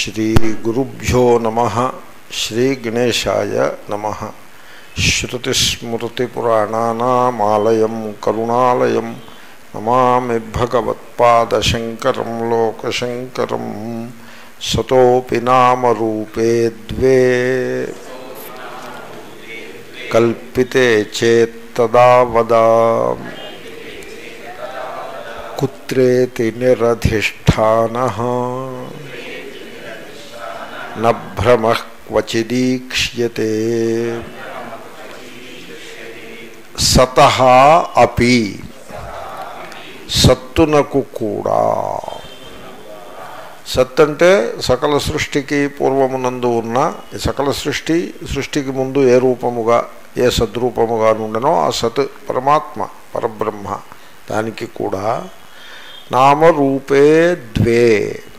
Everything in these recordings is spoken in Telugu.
శ్రీగురుభ్యో నమ శ్రీగణేశాయ నమ శ్రుతిస్మృతిపురాణానామాలయం కరుణాలయం నమామి భగవత్పాదశంకరం లోకశంకరం సతోపి నామరూపే ద్వే కల్పితే చేత్తదా వదా కుత్రేతి నిరధిష్టాన నభ్రమ క్వచిదీక్ష్యతే సత అపి సత్తునకు కూడా సత్ అంటే సకల సృష్టికి పూర్వమునందు ఉన్న ఈ సకల సృష్టి సృష్టికి ముందు ఏ రూపముగా ఏ సద్రూపముగా నుండనో ఆ సత్ పరమాత్మ పరబ్రహ్మ దానికి కూడా నామరూపే ద్వే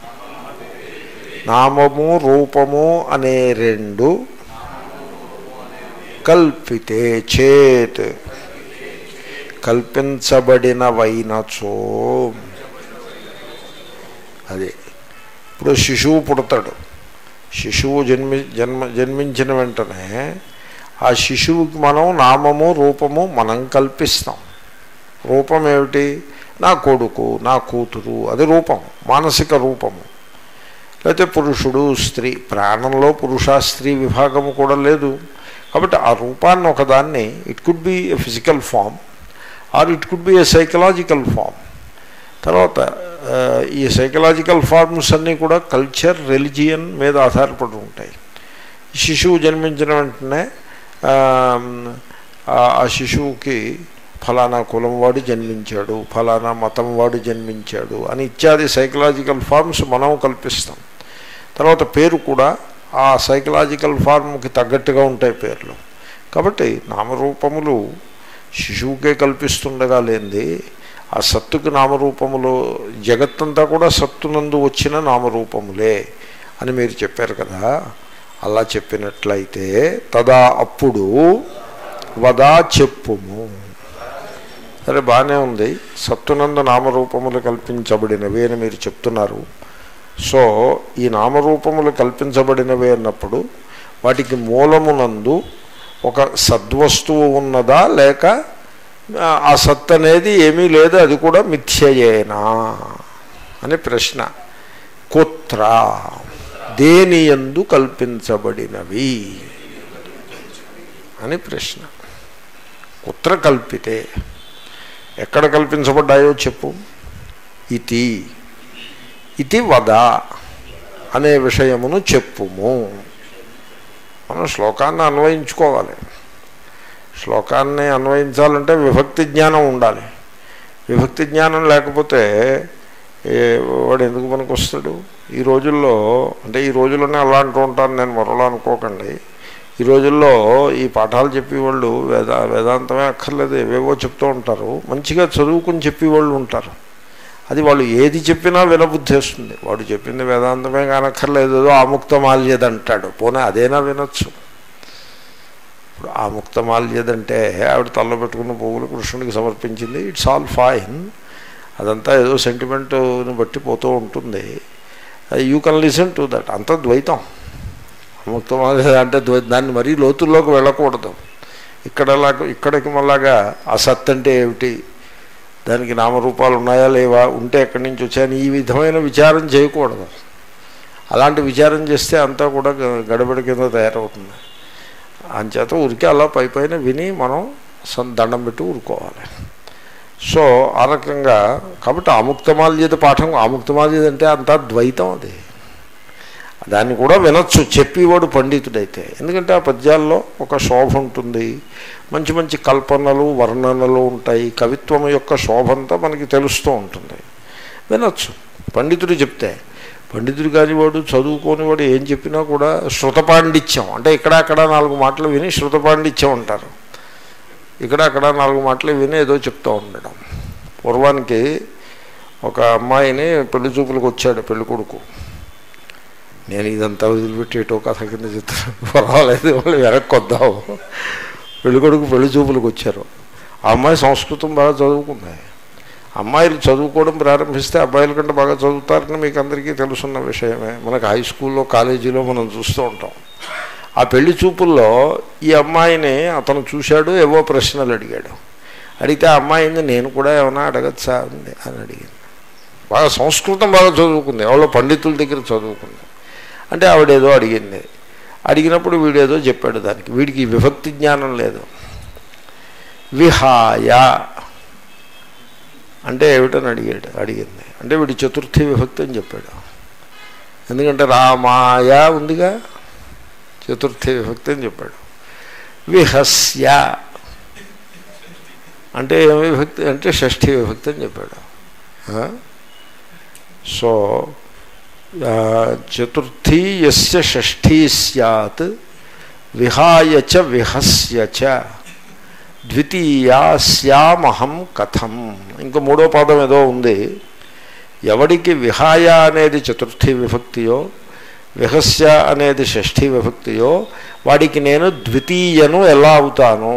నామము రూపము అనే రెండు కల్పితే చేత్ కల్పించబడినవైనచో అది ఇప్పుడు శిశువు పుడతాడు శిశువు జన్మి జన్మ జన్మించిన వెంటనే ఆ శిశువుకి మనం నామము రూపము మనం కల్పిస్తాం రూపం ఏమిటి నా కొడుకు నా కూతురు అది రూపం మానసిక రూపము లేకపోతే పురుషుడు స్త్రీ ప్రాణంలో పురుష స్త్రీ విభాగము కూడా లేదు కాబట్టి ఆ రూపాన్ని ఒకదాన్ని it could be a physical form or it could be a psychological form తర్వాత ఈ సైకలాజికల్ ఫార్మ్స్ అన్నీ కూడా కల్చర్ రెలిజియన్ మీద ఆధారపడి ఉంటాయి శిశువు జన్మించిన వెంటనే ఆ శిశువుకి ఫలానా కులం వాడు జన్మించాడు ఫలానా మతం వాడు జన్మించాడు అని ఇత్యాది సైకలాజికల్ ఫార్మ్స్ మనం కల్పిస్తాం తర్వాత పేరు కూడా ఆ సైకలాజికల్ ఫార్మ్కి తగ్గట్టుగా ఉంటాయి పేర్లు కాబట్టి నామరూపములు శిశువుకే కల్పిస్తుండగా లేనిది ఆ సత్తుకి నామరూపములు జగత్తంతా కూడా సత్తునందు వచ్చిన నామరూపములే అని మీరు చెప్పారు కదా అలా చెప్పినట్లయితే తదా అప్పుడు వదా చెప్పుము సరే బాగానే ఉంది సత్తునందు నామరూపములు కల్పించబడినవి అని మీరు చెప్తున్నారు సో ఈ నామరూపములు కల్పించబడినవి అన్నప్పుడు వాటికి మూలమునందు ఒక సద్వస్తువు ఉన్నదా లేక ఆ సత్ అనేది ఏమీ లేదు అది కూడా మిథ్యయేనా అని ప్రశ్న కుత్ర దేని ఎందు కల్పించబడినవి అని ప్రశ్న కుత్ర కల్పితే ఎక్కడ కల్పించబడ్డాయో చెప్పు ఇది ఇది వద అనే విషయమును చెప్పుము మనం శ్లోకాన్ని అన్వయించుకోవాలి శ్లోకాన్ని అన్వయించాలంటే విభక్తి జ్ఞానం ఉండాలి విభక్తి జ్ఞానం లేకపోతే వాడు ఎందుకు పనికి వస్తాడు ఈ రోజుల్లో అంటే ఈ రోజుల్లోనే అలా అంటూ ఉంటాను నేను మరోలా అనుకోకండి ఈ రోజుల్లో ఈ పాఠాలు చెప్పేవాళ్ళు వేద వేదాంతమే అక్కర్లేదు ఏవేవో చెప్తూ ఉంటారు మంచిగా చదువుకుని చెప్పేవాళ్ళు ఉంటారు అది వాళ్ళు ఏది చెప్పినా వినబుద్ధి వస్తుంది వాడు చెప్పింది వేదాంతమే కానక్కర్లేదు ఏదో ఆముక్తమాల్యదంటాడు పోనీ అదేనా వినొచ్చు ఇప్పుడు ఆముక్తమాల్యదంటే ఆవిడ తల్ల పెట్టుకున్న పువ్వులు కృష్ణుడికి సమర్పించింది ఇట్స్ ఆల్ ఫైన్ అదంతా ఏదో సెంటిమెంట్ని బట్టి పోతూ ఉంటుంది you can listen to that అంత ద్వైతం ముక్తమాగ అంటే దాన్ని మరీ లోతుల్లోకి వెళ్ళకూడదు ఇక్కడలా ఇక్కడికి మళ్ళాగా అసత్ అంటే ఏమిటి దానికి నామరూపాలు ఉన్నాయా లేవా ఉంటే ఎక్కడి నుంచి వచ్చాయని ఈ విధమైన విచారం చేయకూడదు అలాంటి విచారం చేస్తే అంతా కూడా గడబడి కింద తయారవుతుంది అంచేత ఉరికి అలా పై పైన విని మనం దండం పెట్టి ఊరుకోవాలి సో ఆ రకంగా కాబట్టి ఆముక్తమాల్యత పాఠం ఆముక్తమాల్యత అంటే అంతా ద్వైతం అది దాన్ని కూడా వినొచ్చు చెప్పేవాడు పండితుడైతే ఎందుకంటే ఆ పద్యాల్లో ఒక శోభ ఉంటుంది మంచి మంచి కల్పనలు వర్ణనలు ఉంటాయి కవిత్వం యొక్క శోభంతా మనకి తెలుస్తూ ఉంటుంది వినొచ్చు పండితుడు చెప్తే పండితుడు కాని వాడు చదువుకోని వాడు ఏం చెప్పినా కూడా శృతపాండిత్యం అంటే ఇక్కడ అక్కడ నాలుగు మాటలు విని శృతపాండిత్యం అంటారు ఇక్కడ అక్కడ నాలుగు మాటలు విని ఏదో చెప్తూ ఉండడం పూర్వానికి ఒక అమ్మాయిని పెళ్లి చూపులకు వచ్చాడు పెళ్లి కొడుకు నేను ఇదంతా వదిలిపెట్టేటో కథ కింద చెప్తాను పర్వాలేదు వాళ్ళు వెనక్కి వద్దాము పెళ్ళికొడుకు పెళ్లి చూపులకు వచ్చారు ఆ అమ్మాయి సంస్కృతం బాగా చదువుకుంది అమ్మాయిలు చదువుకోవడం ప్రారంభిస్తే అబ్బాయిల కంటే బాగా చదువుతారని మీకు అందరికీ తెలుసున్న విషయమే మనకు హై స్కూల్లో కాలేజీలో మనం చూస్తూ ఉంటాం ఆ పెళ్లి చూపుల్లో ఈ అమ్మాయిని అతను చూశాడు ఏవో ప్రశ్నలు అడిగాడు అడిగితే ఆ అమ్మాయిని నేను కూడా ఏమైనా అడగచ్చా అంది అని అడిగింది బాగా సంస్కృతం బాగా చదువుకుంది ఎవరో పండితుల దగ్గర చదువుకుంది అంటే ఆవిడేదో అడిగింది అడిగినప్పుడు వీడేదో చెప్పాడు దానికి వీడికి విభక్తి జ్ఞానం లేదు విహాయ అంటే ఏమిటని అడిగాడు అడిగింది అంటే వీడి చతుర్థి విభక్తి అని చెప్పాడు ఎందుకంటే రామాయ ఉందిగా చతుర్థి విభక్తి అని చెప్పాడు విహస్య అంటే ఏం విభక్తి అంటే షష్ఠీ విభక్తి అని చెప్పాడు ఆ? సో ఆ, చతుర్థీ యస్య షష్ఠీ సత్ విహాయ చ విహస్య చ ద్వితీయా శ్యామహం కథం ఇంకో మూడో పాదం ఏదో ఉంది ఎవడికి విహాయ అనేది చతుర్థి విభక్తియో విహస్య అనేది షష్ఠీ విభక్తియో వాడికి నేను ద్వితీయను ఎలా అవుతాను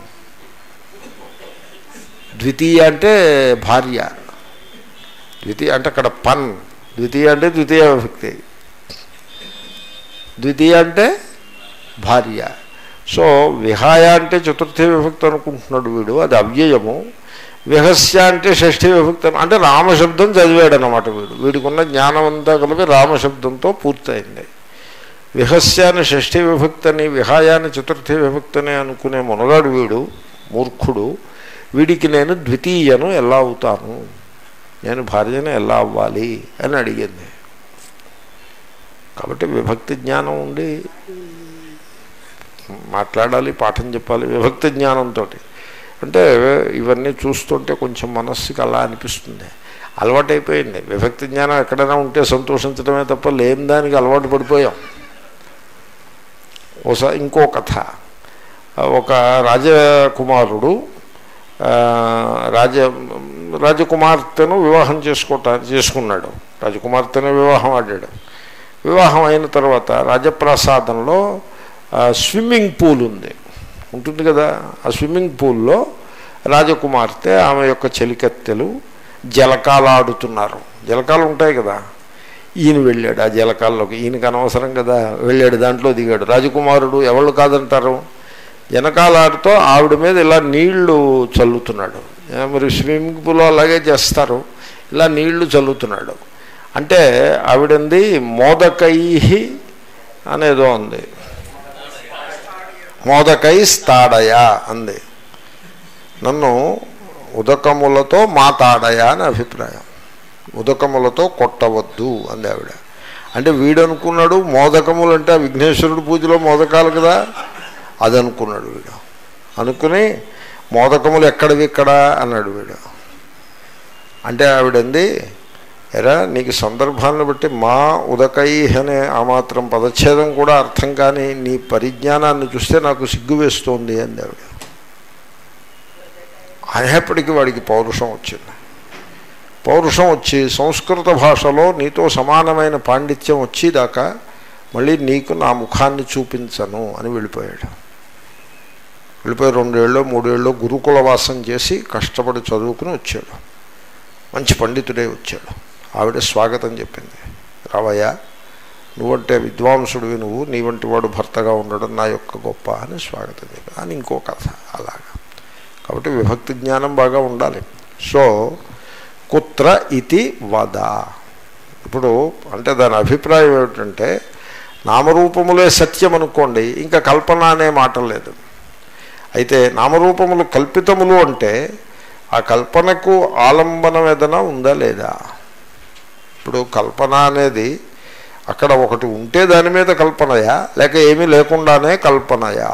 ద్వితీయ అంటే భార్య ద్వితీయ అంటే అక్కడ పన్ ద్వితీయ అంటే ద్వితీయ విభక్తి ద్వితీయ అంటే భార్య సో విహాయ అంటే చతుర్థి విభక్తి అనుకుంటున్నాడు వీడు అది అవ్యయము విహస్య అంటే షష్ఠీ విభక్తి అను- అంటే రామశబ్దం చదివాడు అనమాట వీడు వీడికి ఉన్న జ్ఞానం అంతా కలిపి రామశబ్దంతో పూర్తయింది విహస్యాన్ని షష్ఠీ విభక్తని విహాయాన్ని చతుర్థి విభక్తని అనుకునే మునగాడు వీడు మూర్ఖుడు వీడికి నేను ద్వితీయను ఎలా అవుతాను నేను భార్యను ఎలా అవ్వాలి అని అడిగింది కాబట్టి విభక్తి జ్ఞానం ఉండి మాట్లాడాలి పాఠం చెప్పాలి విభక్తి జ్ఞానంతో అంటే ఇవన్నీ చూస్తుంటే కొంచెం మనస్సుకి అలా అనిపిస్తుంది అలవాటైపోయింది విభక్తి జ్ఞానం ఎక్కడైనా ఉంటే సంతోషించడమే తప్ప లేని దానికి అలవాటు పడిపోయాం ఓసారి ఇంకో కథ ఒక రాజకుమారుడు ఆ, రాజ రాజకుమార్తెను వివాహం చేసుకోవటానికి చేసుకున్నాడు రాజకుమార్తెను వివాహం ఆడాడు వివాహం అయిన తర్వాత రాజప్రసాదంలో ఆ, స్విమ్మింగ్ పూల్ ఉంది ఉంటుంది కదా ఆ స్విమ్మింగ్ పూల్లో రాజకుమార్తె ఆమె యొక్క చెలికత్తెలు జలకాలాడుతున్నారు జలకాలు ఉంటాయి కదా ఈయన వెళ్ళాడు ఆ జలకాల్లోకి ఈయనకి అనవసరం కదా వెళ్ళాడు దాంట్లో దిగాడు రాజకుమారుడు ఎవళ్ళు కాదంటారు జనకాలాడుతో ఆవిడ మీద ఇలా నీళ్లు చల్లుతున్నాడు ఏ, మరి స్విమ్మింగ్ పూల్ అలాగే చేస్తారు ఇలా నీళ్లు చల్లుతున్నాడు అంటే ఆవిడంది మోదకై అనేదో ఉంది మోదకై స్తాడయ అంది నన్ను ఉదకములతో మాతాడయ అని అభిప్రాయం ఉదకములతో కొట్టవద్దు అంది ఆవిడ అంటే వీడు అనుకున్నాడు మోదకములు అంటే ఆ విఘ్నేశ్వరుడు పూజలో మోదకాలు కదా అది అనుకున్నాడు వీడు అనుకుని మోదకములు ఎక్కడివి ఇక్కడ అన్నాడు వీడు అంటే ఆవిడంది ఎరా నీకు సందర్భాన్ని బట్టి మా ఉదకై అనే ఆ మాత్రం పదచ్ఛేదం కూడా అర్థం కాని నీ పరిజ్ఞానాన్ని చూస్తే నాకు సిగ్గు వేస్తోంది అంది ఆవిడ అనేప్పటికీ వాడికి పౌరుషం వచ్చింది పౌరుషం వచ్చి సంస్కృత భాషలో నీతో సమానమైన పాండిత్యం వచ్చేదాకా మళ్ళీ నీకు నా ముఖాన్ని చూపించను అని వెళ్ళిపోయాడు వెళ్ళిపోయి రెండేళ్ళు మూడేళ్ళు గురుకుల వాసం చేసి కష్టపడి చదువుకుని వచ్చాడు మంచి పండితుడే వచ్చాడు ఆవిడ స్వాగతం చెప్పింది రావయ్యా నువ్వంటే విద్వాంసుడివి నువ్వు నీ వంటి వాడు భర్తగా ఉండడం నా యొక్క గొప్ప అని స్వాగతం చెప్పి అని ఇంకో కథ అలాగా కాబట్టి విభక్తి జ్ఞానం బాగా ఉండాలి సో కుత్ర ఇది వద ఇప్పుడు అంటే దాని అభిప్రాయం ఏమిటంటే నామరూపములే సత్యం అనుకోండి ఇంకా కల్పన అనే మాట లేదు అయితే నామరూపములు కల్పితములు అంటే ఆ కల్పనకు ఆలంబనం ఏదైనా ఉందా లేదా ఇప్పుడు కల్పన అనేది అక్కడ ఒకటి ఉంటే దాని మీద కల్పనయా లేక ఏమీ లేకుండానే కల్పనయా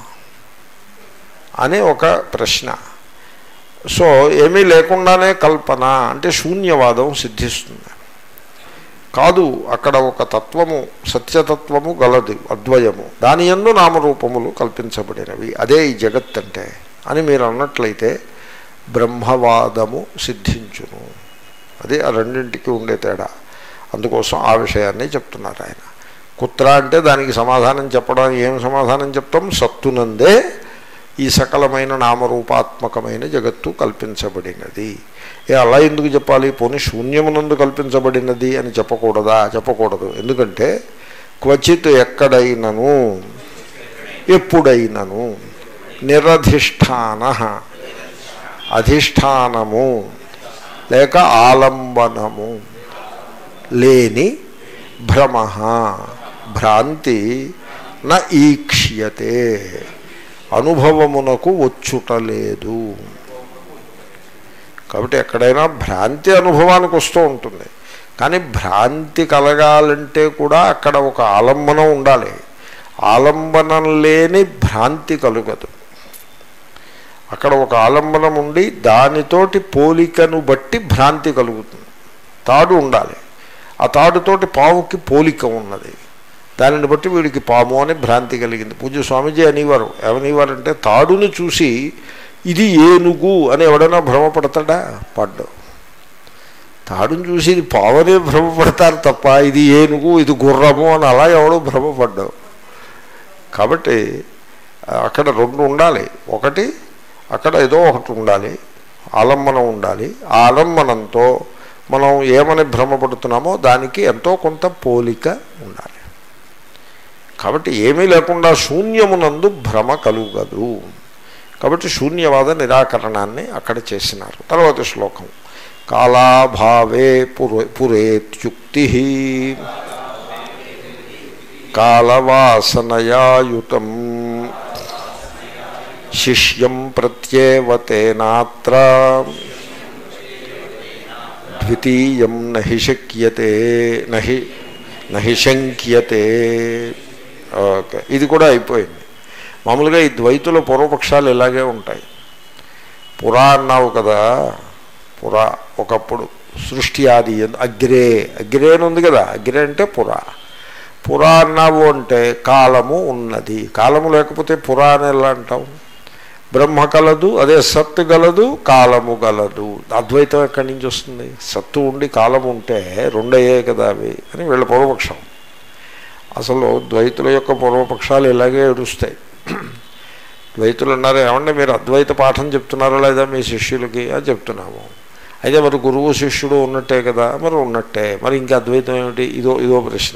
అని ఒక ప్రశ్న సో ఏమీ లేకుండానే కల్పన అంటే శూన్యవాదం సిద్ధిస్తుంది కాదు అక్కడ ఒక తత్వము సత్యతత్వము గలదు అద్వయము దాని ఎందు నామరూపములు కల్పించబడినవి అదే ఈ జగత్ అంటే అని మీరు అన్నట్లయితే బ్రహ్మవాదము సిద్ధించును అది ఆ రెండింటికి ఉండే తేడా అందుకోసం ఆ విషయాన్ని చెప్తున్నారు ఆయన కుత్ర అంటే దానికి సమాధానం చెప్పడానికి ఏం సమాధానం చెప్తాం సత్తునందే ఈ సకలమైన నామరూపాత్మకమైన జగత్తు కల్పించబడినది ఏ అలా ఎందుకు చెప్పాలి పోనీ శూన్యమునందు కల్పించబడినది అని చెప్పకూడదా చెప్పకూడదు ఎందుకంటే క్వచిత్ ఎక్కడైనను ఎప్పుడైనను నిరధిష్టాన అధిష్టానము లేక ఆలంబనము లేని భ్రమ భ్రాంతి న ఈక్ష్యతే అనుభవమునకు వచ్చుటలేదు కాబట్టి ఎక్కడైనా భ్రాంతి అనుభవానికి వస్తూ ఉంటుంది కానీ భ్రాంతి కలగాలంటే కూడా అక్కడ ఒక ఆలంబనం ఉండాలి ఆలంబనం లేని భ్రాంతి కలుగదు అక్కడ ఒక ఆలంబనం ఉండి దానితోటి పోలికను బట్టి భ్రాంతి కలుగుతుంది తాడు ఉండాలి ఆ తాడుతోటి పావుకి పోలిక ఉన్నది దానిని బట్టి వీడికి పాము అని భ్రాంతి కలిగింది పూజ్య స్వామీజీ అనేవారు ఏమనేవారంటే తాడుని చూసి ఇది ఏనుగు అని ఎవడైనా భ్రమపడతాడా పడ్డు తాడుని చూసి ఇది పావనే భ్రమపడతారు తప్ప ఇది ఏనుగు ఇది గుర్రము అని అలా ఎవడో భ్రమపడ్డావు కాబట్టి అక్కడ రెండు ఉండాలి ఒకటి అక్కడ ఏదో ఒకటి ఉండాలి ఆలంబనం ఉండాలి ఆ ఆలంబనంతో మనం ఏమని భ్రమపడుతున్నామో దానికి ఎంతో కొంత పోలిక ఉండాలి కాబట్టి ఏమీ లేకుండా శూన్యమునందు భ్రమ కలుగదు కాబట్టి శూన్యవాద నిరాకరణాన్ని అక్కడ చేసినారు తర్వాత శ్లోకం కాలాభావే పురే పురేత్యుక్తి కాలవాసనయాయుతం శిష్యం ప్రత్యేవతేనాత్ర ద్వితీయం నహి శక్యతే నహి నహి శంక్యతే ఓకే ఇది కూడా అయిపోయింది మామూలుగా ఈ ద్వైతుల పూర్వపక్షాలు ఇలాగే ఉంటాయి పురా అన్నావు కదా పురా ఒకప్పుడు సృష్టి ఆది అగ్రే అగ్రే అని ఉంది కదా అగ్రే అంటే పురా పురా అన్నావు అంటే కాలము ఉన్నది కాలము లేకపోతే పురా అని ఎలా అంటాం బ్రహ్మ కలదు అదే సత్తు గలదు కాలము గలదు అద్వైతం ఎక్కడి నుంచి వస్తుంది సత్తు ఉండి కాలము ఉంటే రెండయ్యే కదా అవి అని వీళ్ళ పూర్వపక్షం అసలు ద్వైతుల యొక్క పూర్వపక్షాలు ఇలాగే ఏడుస్తాయి ద్వైతులు అన్నారు ఏమంటే మీరు అద్వైత పాఠం చెప్తున్నారా లేదా మీ శిష్యులకి అని చెప్తున్నాము అయితే మరి గురువు శిష్యుడు ఉన్నట్టే కదా మరి ఉన్నట్టే మరి ఇంకా అద్వైతం ఏమిటి ఇదో ఇదో ప్రశ్న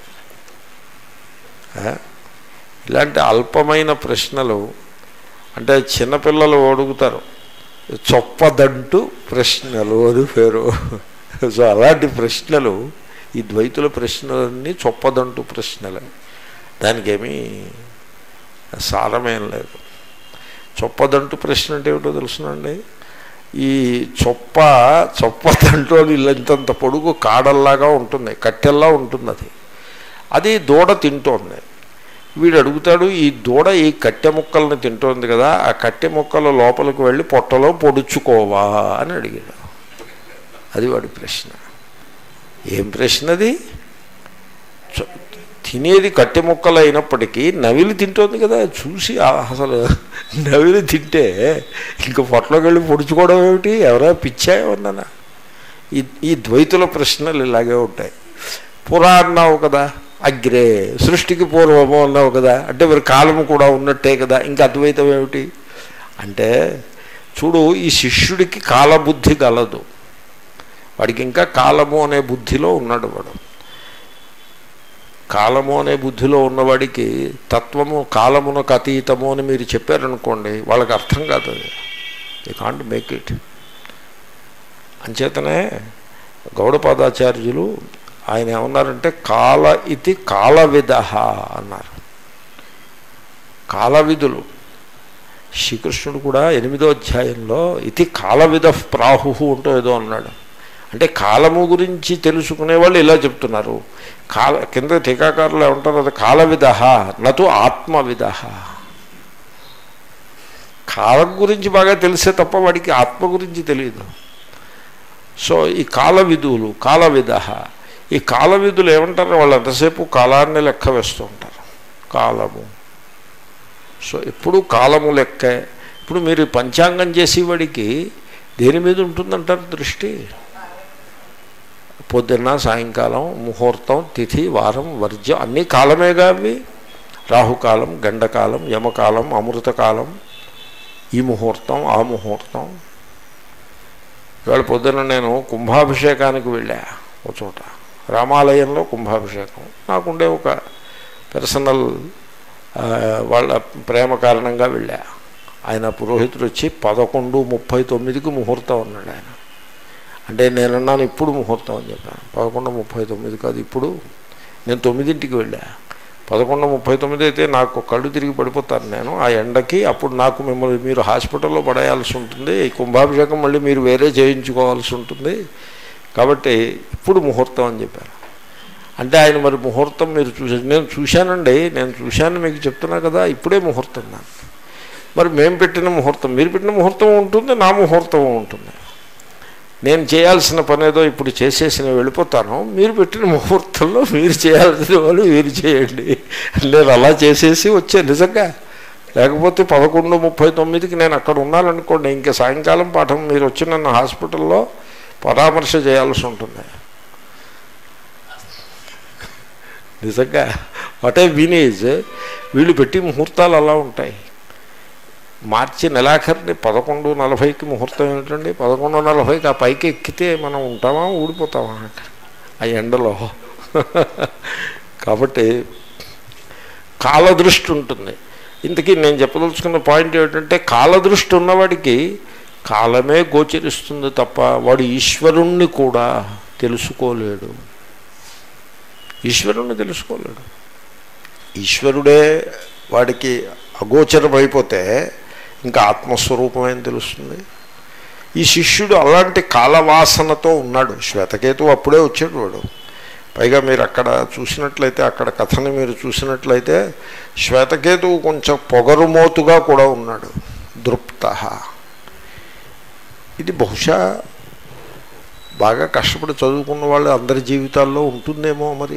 ఇలాంటి అల్పమైన ప్రశ్నలు అంటే చిన్నపిల్లలు అడుగుతారు చొప్పదంటు ప్రశ్నలు అని పేరు సో అలాంటి ప్రశ్నలు ఈ ద్వైతుల ప్రశ్నలన్నీ చొప్పదంటు ప్రశ్నలే దానికేమీ సారమేం లేదు చొప్పదంటు ప్రశ్న అంటే ఏమిటో తెలుసునండి ఈ చొప్ప చొప్పదంటు అని ఇల్లంతంత పొడుగు కాడల్లాగా ఉంటుంది కట్టెల్లా ఉంటుంది అది అది దూడ తింటోంది వీడు అడుగుతాడు ఈ దూడ ఈ కట్టె ముక్కల్ని తింటోంది కదా ఆ కట్టె ముక్కల లోపలికి వెళ్ళి పొట్టలో పొడుచుకోవా అని అడిగాడు అది వాడి ప్రశ్న ఏం ప్రశ్న అది తినేది కట్టె ముక్కలు అయినప్పటికీ నవిలి తింటోంది కదా చూసి అసలు నవిలి తింటే ఇంక పొట్టలోకి వెళ్ళి పొడుచుకోవడం ఏమిటి ఎవరా పిచ్చా ఏమన్నా ఈ ఈ ద్వైతుల ప్రశ్నలు ఇలాగే ఉంటాయి పురా అన్నావు కదా అగ్రే సృష్టికి పూర్వము అన్నావు కదా అంటే మరి కాలము కూడా ఉన్నట్టే కదా ఇంకా అద్వైతం ఏమిటి అంటే చూడు ఈ శిష్యుడికి కాలబుద్ధి కలదు వాడికి ఇంకా కాలము అనే బుద్ధిలో ఉన్నాడు వాడు కాలము అనే బుద్ధిలో ఉన్నవాడికి తత్వము కాలమునకు అతీతము అని మీరు చెప్పారనుకోండి వాళ్ళకి అర్థం కాదు అది ది కాంట్ మేక్ ఇట్ అంచేతనే గౌడపాదాచార్యులు ఆయన ఏమన్నారంటే కాల ఇది కాలవిధ అన్నారు కాలవిధులు శ్రీకృష్ణుడు కూడా ఎనిమిదో అధ్యాయంలో ఇది కాలవిధ ప్రాహు అంటూ ఏదో అన్నాడు అంటే కాలము గురించి తెలుసుకునే వాళ్ళు ఇలా చెప్తున్నారు కాల కింద టీకాకారులు ఏమంటారు అది కాలవిధ నటు ఆత్మవిధ కాలం గురించి బాగా తెలిసే తప్ప వాడికి ఆత్మ గురించి తెలియదు సో ఈ కాల విధువులు కాల విధ ఈ కాల విధులు ఏమంటారు వాళ్ళు ఎంతసేపు కాలాన్ని లెక్క వేస్తూ ఉంటారు కాలము సో ఎప్పుడు కాలము లెక్కే ఇప్పుడు మీరు పంచాంగం చేసేవాడికి దేని మీద ఉంటుందంటారు దృష్టి పొద్దున్న సాయంకాలం ముహూర్తం తిథి వారం వర్జ్యం అన్నీ కాలమేగా అవి రాహుకాలం గండకాలం యమకాలం అమృతకాలం ఈ ముహూర్తం ఆ ముహూర్తం ఇవాళ పొద్దున్న నేను కుంభాభిషేకానికి వెళ్ళా ఒక చోట రామాలయంలో కుంభాభిషేకం నాకుండే ఒక పర్సనల్ ఆ, వాళ్ళ ప్రేమ కారణంగా వెళ్ళా ఆయన పురోహితుడు వచ్చి పదకొండు ముప్పై తొమ్మిదికి ముహూర్తం అన్నాడు ఆయన అంటే నేనన్నాను ఇప్పుడు ముహూర్తం అని చెప్పాను పదకొండు ముప్పై తొమ్మిది కాదు ఇప్పుడు నేను తొమ్మిదింటికి వెళ్ళా పదకొండు ముప్పై తొమ్మిది అయితే నాకు కళ్ళు తిరిగి పడిపోతాను నేను ఆ ఎండకి అప్పుడు నాకు మిమ్మల్ని మీరు హాస్పిటల్లో పడేయాల్సి ఉంటుంది ఈ కుంభాభిషేకం మళ్ళీ మీరు వేరే చేయించుకోవాల్సి ఉంటుంది కాబట్టి ఇప్పుడు ముహూర్తం అని చెప్పారు అంటే ఆయన మరి ముహూర్తం మీరు చూసారు నేను చూశానండి నేను చూశాను మీకు చెప్తున్నా కదా ఇప్పుడే ముహూర్తం నాకు మరి మేము పెట్టిన ముహూర్తం మీరు పెట్టిన ముహూర్తం ఉంటుంది నా ముహూర్తం ఉంటుంది నేను చేయాల్సిన పని ఏదో ఇప్పుడు చేసేసి నేను వెళ్ళిపోతాను మీరు పెట్టిన ముహూర్తంలో మీరు చేయాల్సిన వాళ్ళు మీరు చేయండి నేను అలా చేసేసి వచ్చే నిజంగా లేకపోతే పదకొండు ముప్పై తొమ్మిదికి నేను అక్కడ ఉన్నాననుకోండి ఇంకా సాయంకాలం పాఠం మీరు వచ్చి నన్ను హాస్పిటల్లో పరామర్శ చేయాల్సి ఉంటుంది నిజంగా వాట్ ఏ వినేజ్ వీళ్ళు పెట్టి ముహూర్తాలు అలా ఉంటాయి మార్చి నెలాఖరిని పదకొండు నలభైకి ముహూర్తం ఏమిటండి పదకొండు నలభైకి ఆ పైకి ఎక్కితే మనం ఉంటామా ఊడిపోతామా ఆ ఎండలో కాబట్టి కాలదృష్టి ఉంటుంది ఇంతకీ నేను చెప్పదలుచుకున్న పాయింట్ ఏమిటంటే కాలదృష్టి ఉన్నవాడికి కాలమే గోచరిస్తుంది తప్ప వాడు ఈశ్వరుణ్ణి కూడా తెలుసుకోలేడు ఈశ్వరుణ్ణి తెలుసుకోలేడు ఈశ్వరుడే వాడికి అగోచరమైపోతే ఇంకా ఆత్మస్వరూపం ఏం తెలుస్తుంది ఈ శిష్యుడు అలాంటి కాలవాసనతో ఉన్నాడు శ్వేతకేతు అప్పుడే వచ్చాడు వాడు పైగా మీరు అక్కడ చూసినట్లయితే అక్కడ కథని మీరు చూసినట్లయితే శ్వేతకేతువు కొంచెం పొగరుమోతుగా కూడా ఉన్నాడు దృప్త ఇది బహుశా బాగా కష్టపడి చదువుకున్న వాళ్ళు అందరి జీవితాల్లో ఉంటుందేమో మరి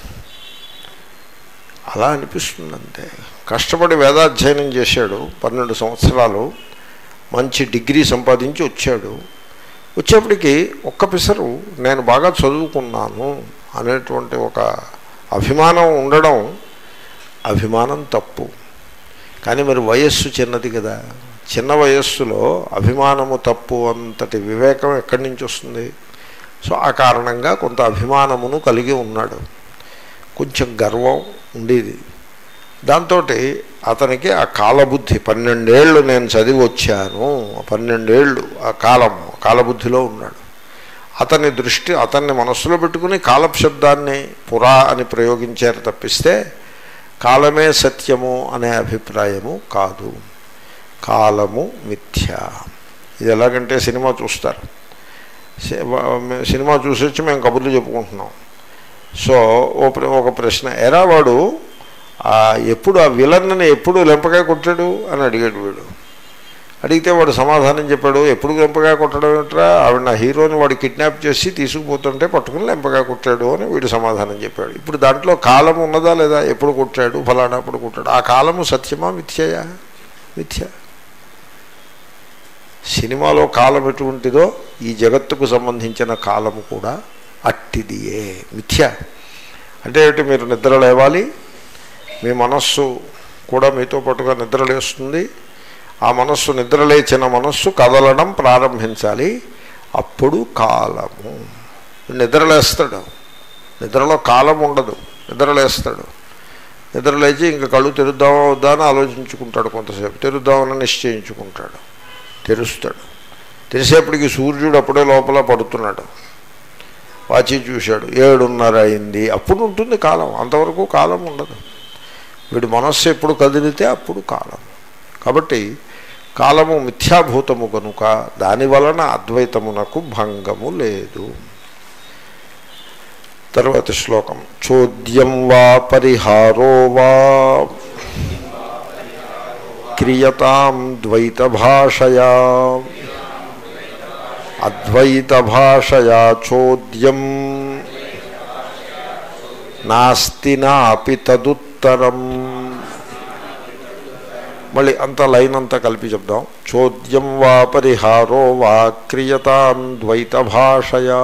అలా అనిపిస్తుంది అంతే కష్టపడి వేదాధ్యయనం చేశాడు పన్నెండు సంవత్సరాలు మంచి డిగ్రీ సంపాదించి వచ్చాడు వచ్చేప్పటికి ఒక్క పిసరు నేను బాగా చదువుకున్నాను అనేటువంటి ఒక అభిమానం ఉండడం అభిమానం తప్పు కానీ మరి వయస్సు చిన్నది కదా చిన్న వయస్సులో అభిమానము తప్పు అంతటి వివేకం ఎక్కడి నుంచి వస్తుంది సో ఆ కారణంగా కొంత అభిమానమును కలిగి ఉన్నాడు కొంచెం గర్వం ఉండేది దాంతో అతనికి ఆ కాలబుద్ధి పన్నెండేళ్ళు నేను చదివి వచ్చాను ఆ పన్నెండేళ్ళు ఆ కాలం కాలబుద్ధిలో ఉన్నాడు అతని దృష్టి అతన్ని మనస్సులో పెట్టుకుని కాలశబ్దాన్ని పురా అని ప్రయోగించారు తప్పిస్తే కాలమే సత్యము అనే అభిప్రాయము కాదు కాలము మిథ్య ఇది ఎలాగంటే సినిమా చూస్తారు సి- వ- సినిమా చూసి వచ్చి మేము కబుర్లు చెప్పుకుంటున్నాం సో ఓ ప్ర- ఒక ప్రశ్న ఎరా వాడు ఆ ఎప్పుడు ఆ విలన్ని ఎప్పుడు లెంపకాయ కొట్టాడు అని అడిగాడు వీడు అడిగితే వాడు సమాధానం చెప్పాడు ఎప్పుడు లెంపకాయ కొట్టడం ఏమిట్రా ఆవిడ నా హీరోని వాడు కిడ్నాప్ చేసి తీసుకుపోతుంటే పట్టుకుని లెంపకాయ కొట్టాడు అని వీడు సమాధానం చెప్పాడు ఇప్పుడు దాంట్లో కాలం ఉన్నదా లేదా ఎప్పుడు కొట్టాడు ఫలానా అప్పుడు కొట్టాడు ఆ కాలము సత్యమా మిథ్యయా మిథ్య సినిమాలో కాలం ఎటువంటిదో ఈ జగత్తుకు సంబంధించిన కాలము కూడా అట్టిదియే మిథ్య అంటే ఏమిటి మీరు నిద్ర లేవాలి మీ మనస్సు కూడా మీతో పాటుగా నిద్రలేస్తుంది ఆ మనస్సు నిద్రలేచిన మనస్సు కదలడం ప్రారంభించాలి అప్పుడు కాలము నిద్రలేస్తాడు నిద్రలో కాలం ఉండదు నిద్రలేస్తాడు నిద్రలేచి ఇంకా కళ్ళు తెరుద్దామా వద్దా అని ఆలోచించుకుంటాడు కొంతసేపు తెరుద్దామని నిశ్చయించుకుంటాడు తెరుస్తాడు తెరిసేపటికి సూర్యుడు అప్పుడే లోపల పడుతున్నాడు వాచి చూశాడు ఏడున్నర అయింది అప్పుడు ఉంటుంది కాలం అంతవరకు కాలం ఉండదు వీడి మనస్సు ఎప్పుడు కదిలితే అప్పుడు కాలం కాబట్టి కాలము మిథ్యాభూతము కనుక దాని వలన అద్వైతమునకు భంగము లేదు తర్వాత శ్లోకం చోద్యం వా పరిహారో వా క్రియతాం ద్వైత భాషయా అద్వైత భాషయా చోద్యం నాస్తి నాపి తదుత్తరం మళ్ళీ అంత లైన్ అంతా కలిపి చెప్దాం చోద్యం వా పరిహారో వా క్రియతాం ద్వైత భాషయా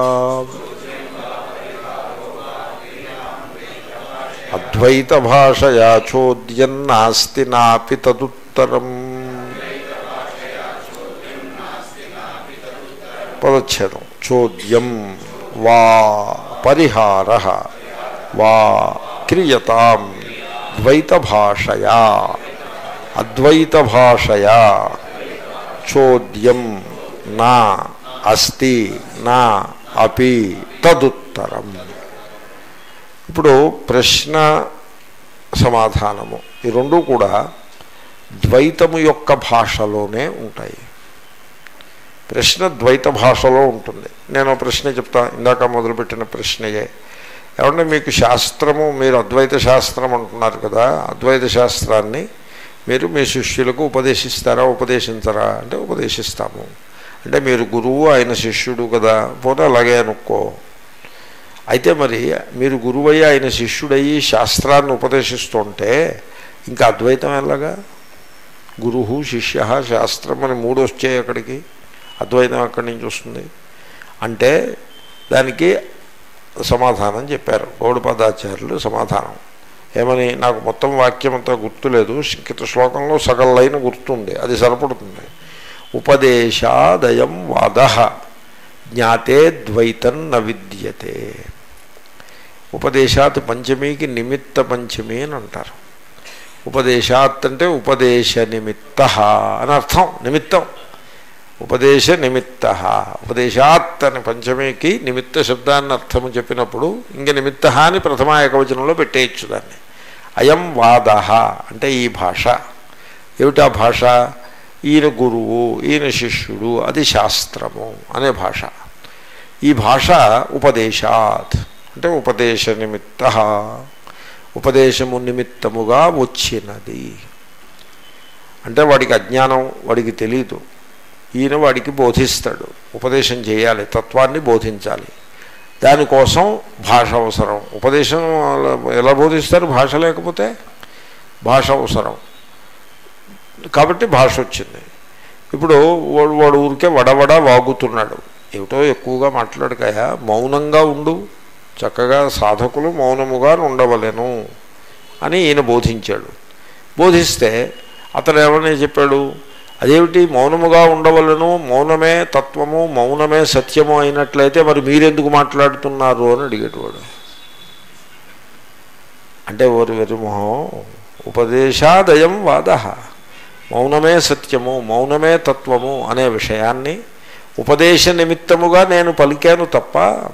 అద్వైత భాషయా చోద్యం నాస్తి నాపి తదుత్తరం పదచ్ఛేదం చోద్యం వా పరిహార వా క్రియతాం ద్వైత భాషయా అద్వైత భాషయా చోద్యం నా అస్తి నా అపి తదుత్తరం ఇప్పుడు ప్రశ్న సమాధానము ఈ రెండు కూడా ద్వైతము యొక్క భాషలోనే ఉంటాయి ప్రశ్న ద్వైత భాషలో ఉంటుంది నేను ప్రశ్న చెప్తా ఇందాక మొదలుపెట్టిన ప్రశ్నయే ఏమంటే మీకు శాస్త్రము మీరు అద్వైత శాస్త్రం అంటున్నారు కదా అద్వైత శాస్త్రాన్ని మీరు మీ శిష్యులకు ఉపదేశిస్తారా ఉపదేశించరా అంటే ఉపదేశిస్తాము అంటే మీరు గురువు ఆయన శిష్యుడు కదా పోతే అలాగే అనుకో అయితే మరి మీరు గురువయ్యి ఆయన శిష్యుడయ్యి శాస్త్రాన్ని ఉపదేశిస్తుంటే ఇంకా అద్వైతం ఎలాగా గురువు శిష్య శాస్త్రం అని మూడు వచ్చాయి అక్కడికి అద్వైతం అక్కడి నుంచి వస్తుంది అంటే దానికి సమాధానం చెప్పారు గౌడపదాచార్యులు సమాధానం ఏమని నాకు మొత్తం వాక్యం అంతా గుర్తులేదు క్రిత శ్లోకంలో సగం లైన్ గుర్తుంది అది సరిపడుతుంది ఉపదేశాదయం వాద జ్ఞాతే ద్వైతం న విద్యతే ఉపదేశాత్ పంచమీకి నిమిత్త పంచమి అని అంటారు ఉపదేశాత్ అంటే ఉపదేశ నిమిత్త అని అర్థం నిమిత్తం ఉపదేశ నిమిత్త ఉపదేశాత్ అని పంచమీకి నిమిత్త శబ్దాన్ని అర్థము చెప్పినప్పుడు ఇంక నిమిత్త అని ప్రథమ ఏకవచనంలో పెట్టేయచ్చు దాన్ని అయం వాద అంటే ఈ భాష ఏమిటా భాష ఈయన గురువు ఈయన శిష్యుడు అది శాస్త్రము అనే భాష ఈ భాష ఉపదేశాత్ అంటే ఉపదేశ నిమిత్త ఉపదేశము నిమిత్తముగా వచ్చినది అంటే వాడికి అజ్ఞానం వాడికి తెలీదు ఈయన వాడికి బోధిస్తాడు ఉపదేశం చేయాలి తత్వాన్ని బోధించాలి దానికోసం భాష అవసరం ఉపదేశం ఎలా బోధిస్తారు భాష లేకపోతే భాష అవసరం కాబట్టి భాష వచ్చింది ఇప్పుడు వాడు వాడు ఊరికే వడవడ వాగుతున్నాడు ఏమిటో ఎక్కువగా మాట్లాడకాయ మౌనంగా ఉండు చక్కగా సాధకులు మౌనముగా ఉండవలెను అని ఈయన బోధించాడు బోధిస్తే అతను ఏమని చెప్పాడు అదేమిటి మౌనముగా ఉండవలను మౌనమే తత్వము మౌనమే సత్యము అయినట్లయితే మరి మీరెందుకు మాట్లాడుతున్నారు అని అడిగేటవాడు అంటే ఓరి వెరిమోహం ఉపదేశాదయం వాద మౌనమే సత్యము మౌనమే తత్వము అనే విషయాన్ని ఉపదేశ నిమిత్తముగా నేను పలికాను తప్ప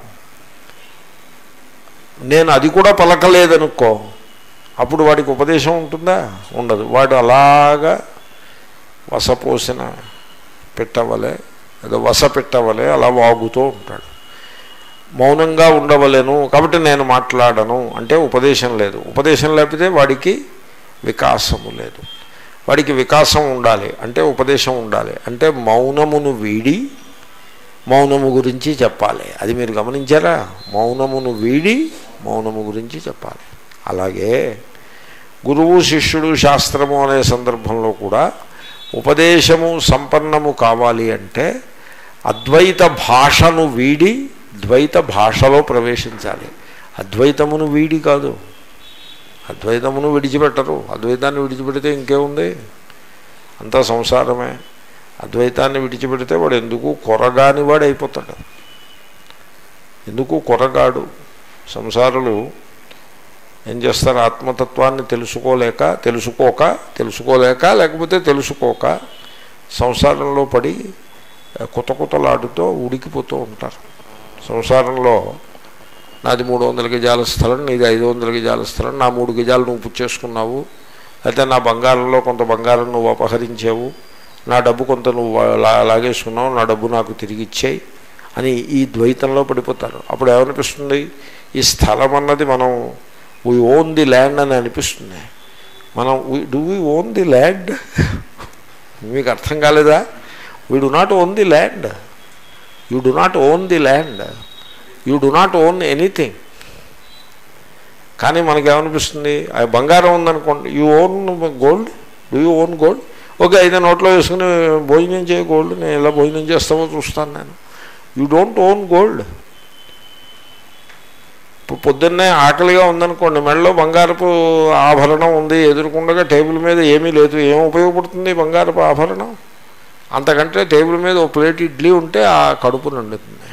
నేను అది కూడా పలకలేదనుకో అప్పుడు వాడికి ఉపదేశం ఉంటుందా ఉండదు వాడు అలాగా వసపోసిన పెట్టవలే ఏదో వస పెట్టవలే అలా వాగుతూ ఉంటాడు మౌనంగా ఉండవలేను కాబట్టి నేను మాట్లాడను అంటే ఉపదేశం లేదు ఉపదేశం లేకపోతే వాడికి వికాసము లేదు వాడికి వికాసం ఉండాలి అంటే ఉపదేశం ఉండాలి అంటే మౌనమును వీడి మౌనము గురించి చెప్పాలి అది మీరు గమనించారా మౌనమును వీడి మౌనము గురించి చెప్పాలి అలాగే గురువు శిష్యుడు శాస్త్రము అనే సందర్భంలో కూడా ఉపదేశము సంపన్నము కావాలి అంటే అద్వైత భాషను వీడి ద్వైత భాషలో ప్రవేశించాలి అద్వైతమును వీడి కాదు అద్వైతమును విడిచిపెట్టరు అద్వైతాన్ని విడిచిపెడితే ఇంకేముంది అంతా సంసారమే అద్వైతాన్ని విడిచిపెడితే వాడు ఎందుకు కొరగాని వాడు అయిపోతాడు ఎందుకు కొరగాడు సంసారులు ఏం చేస్తారు ఆత్మతత్వాన్ని తెలుసుకోలేక తెలుసుకోక తెలుసుకోలేక లేకపోతే తెలుసుకోక సంసారంలో పడి కొత్త కొత్తలాడుతూ ఉడికిపోతూ ఉంటారు సంసారంలో నాది మూడు వందల గజాల స్థలం నీది ఐదు వందల గజాల స్థలం నా మూడు గజాలు నువ్వు పుచ్చేసుకున్నావు అయితే నా బంగారంలో కొంత బంగారం నువ్వు అపహరించావు నా డబ్బు కొంత నువ్వు లా- లాగేసుకున్నావు నా డబ్బు నాకు తిరిగి ఇచ్చేయి అని ఈ ద్వైతంలో పడిపోతారు అప్పుడు ఏమనిపిస్తుంది ఈ స్థలం అన్నది మనం వీ ఓన్ ది ల్యాండ్ అని అనిపిస్తుంది మనం do we own the land మీకు అర్థం కాలేదా we do not own the land you do not own the land you do not own anything కానీ మనకేమనిపిస్తుంది ఆ బంగారం ఉందనుకోండి you own gold do you own gold okay అయితే నోట్లో వేసుకుని భోజనం చేయ గోల్డ్ నేను ఎలా భోజనం చేస్తామో చూస్తాను నేను యూ డోంట్ ఓన్ గోల్డ్ ఇప్పుడు పొద్దున్నే ఆకలిగా ఉందనుకోండి మెడలో బంగారపు ఆభరణం ఉంది ఎదురుకుండగా టేబుల్ మీద ఏమీ లేదు ఏం ఉపయోగపడుతుంది ఈ బంగారపు ఆభరణం అంతకంటే టేబుల్ మీద ఒక ప్లేట్ ఇడ్లీ ఉంటే ఆ కడుపు నిండుతుంది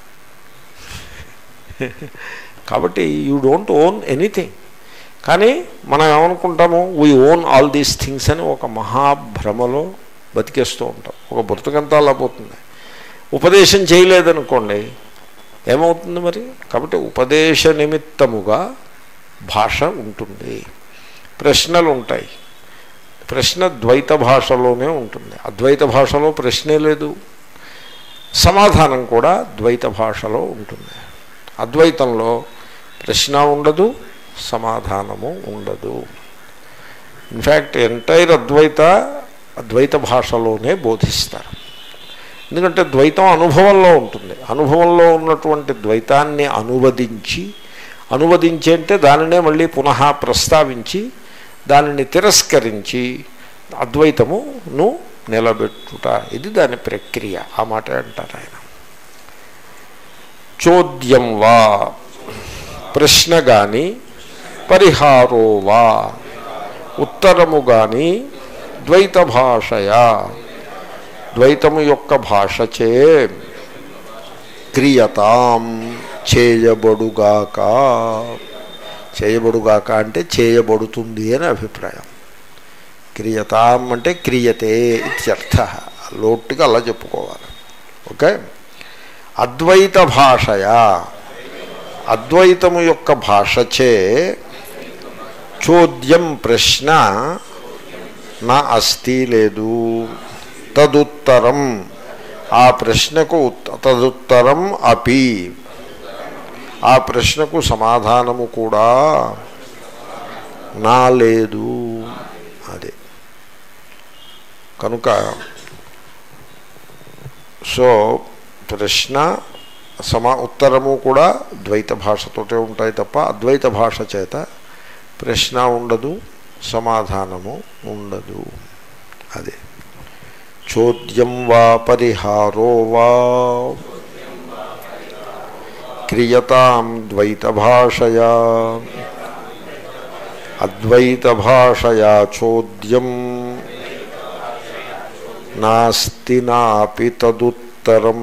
కాబట్టి యూ డోంట్ ఓన్ ఎనీథింగ్ కానీ మనం ఏమనుకుంటాము we own all these things అని ఒక మహాభ్రమలో బతికేస్తూ ఉంటాం ఒక బ్రతకంతా అలా పోతుంది ఉపదేశం చేయలేదనుకోండి ఏమవుతుంది మరి కాబట్టి ఉపదేశ నిమిత్తముగా భాష ఉంటుంది ప్రశ్నలు ఉంటాయి ప్రశ్న ద్వైత భాషలోనే ఉంటుంది అద్వైత భాషలో ప్రశ్నే లేదు సమాధానం కూడా ద్వైత భాషలో ఉంటుంది అద్వైతంలో ప్రశ్న ఉండదు సమాధానము ఉండదు ఇన్ఫ్యాక్ట్ ఎంటైర్ అద్వైత అద్వైత భాషలోనే బోధిస్తారు ఎందుకంటే ద్వైతం అనుభవంలో ఉంటుంది అనుభవంలో ఉన్నటువంటి ద్వైతాన్ని అనువదించి అనువదించి అంటే దానినే మళ్ళీ పునః ప్రస్తావించి దానిని తిరస్కరించి అద్వైతమును నిలబెట్టుట ఇది దాని ప్రక్రియ ఆ మాట అంటారు ఆయన చోద్యం వా ప్రశ్న కానీ పరిహారో వా ఉత్తరము కానీ ద్వైత భాషయా ద్వైతము యొక్క భాషచే క్రియతాం చేయబడుగాక చేయబడుగాక అంటే చేయబడుతుంది అని అభిప్రాయం క్రియతాం అంటే క్రియతే ఇత్యర్థ లోటుగా అలా చెప్పుకోవాలి ఓకే అద్వైత భాషయా అద్వైతము యొక్క భాషచే చోద్యం ప్రశ్న నా అస్తి లేదు తదుత్తరం ఆ ప్రశ్నకు ఉత్త- తదుత్తరం అపి ఆ ప్రశ్నకు సమాధానము కూడా నా లేదు అదే కనుక సో ప్రశ్న సమా ఉత్తరము కూడా ద్వైత భాషతోటే ఉంటాయి తప్ప అద్వైత భాష చేత ప్రశ్న ఉండదు సమాధానము ఉండదు అదే చోద్యం వా పరిహారో వా క్రియతాం ద్వైత భాషయా అద్వైత భాషయా చోద్యం నాస్తి నాపి తదుత్తరం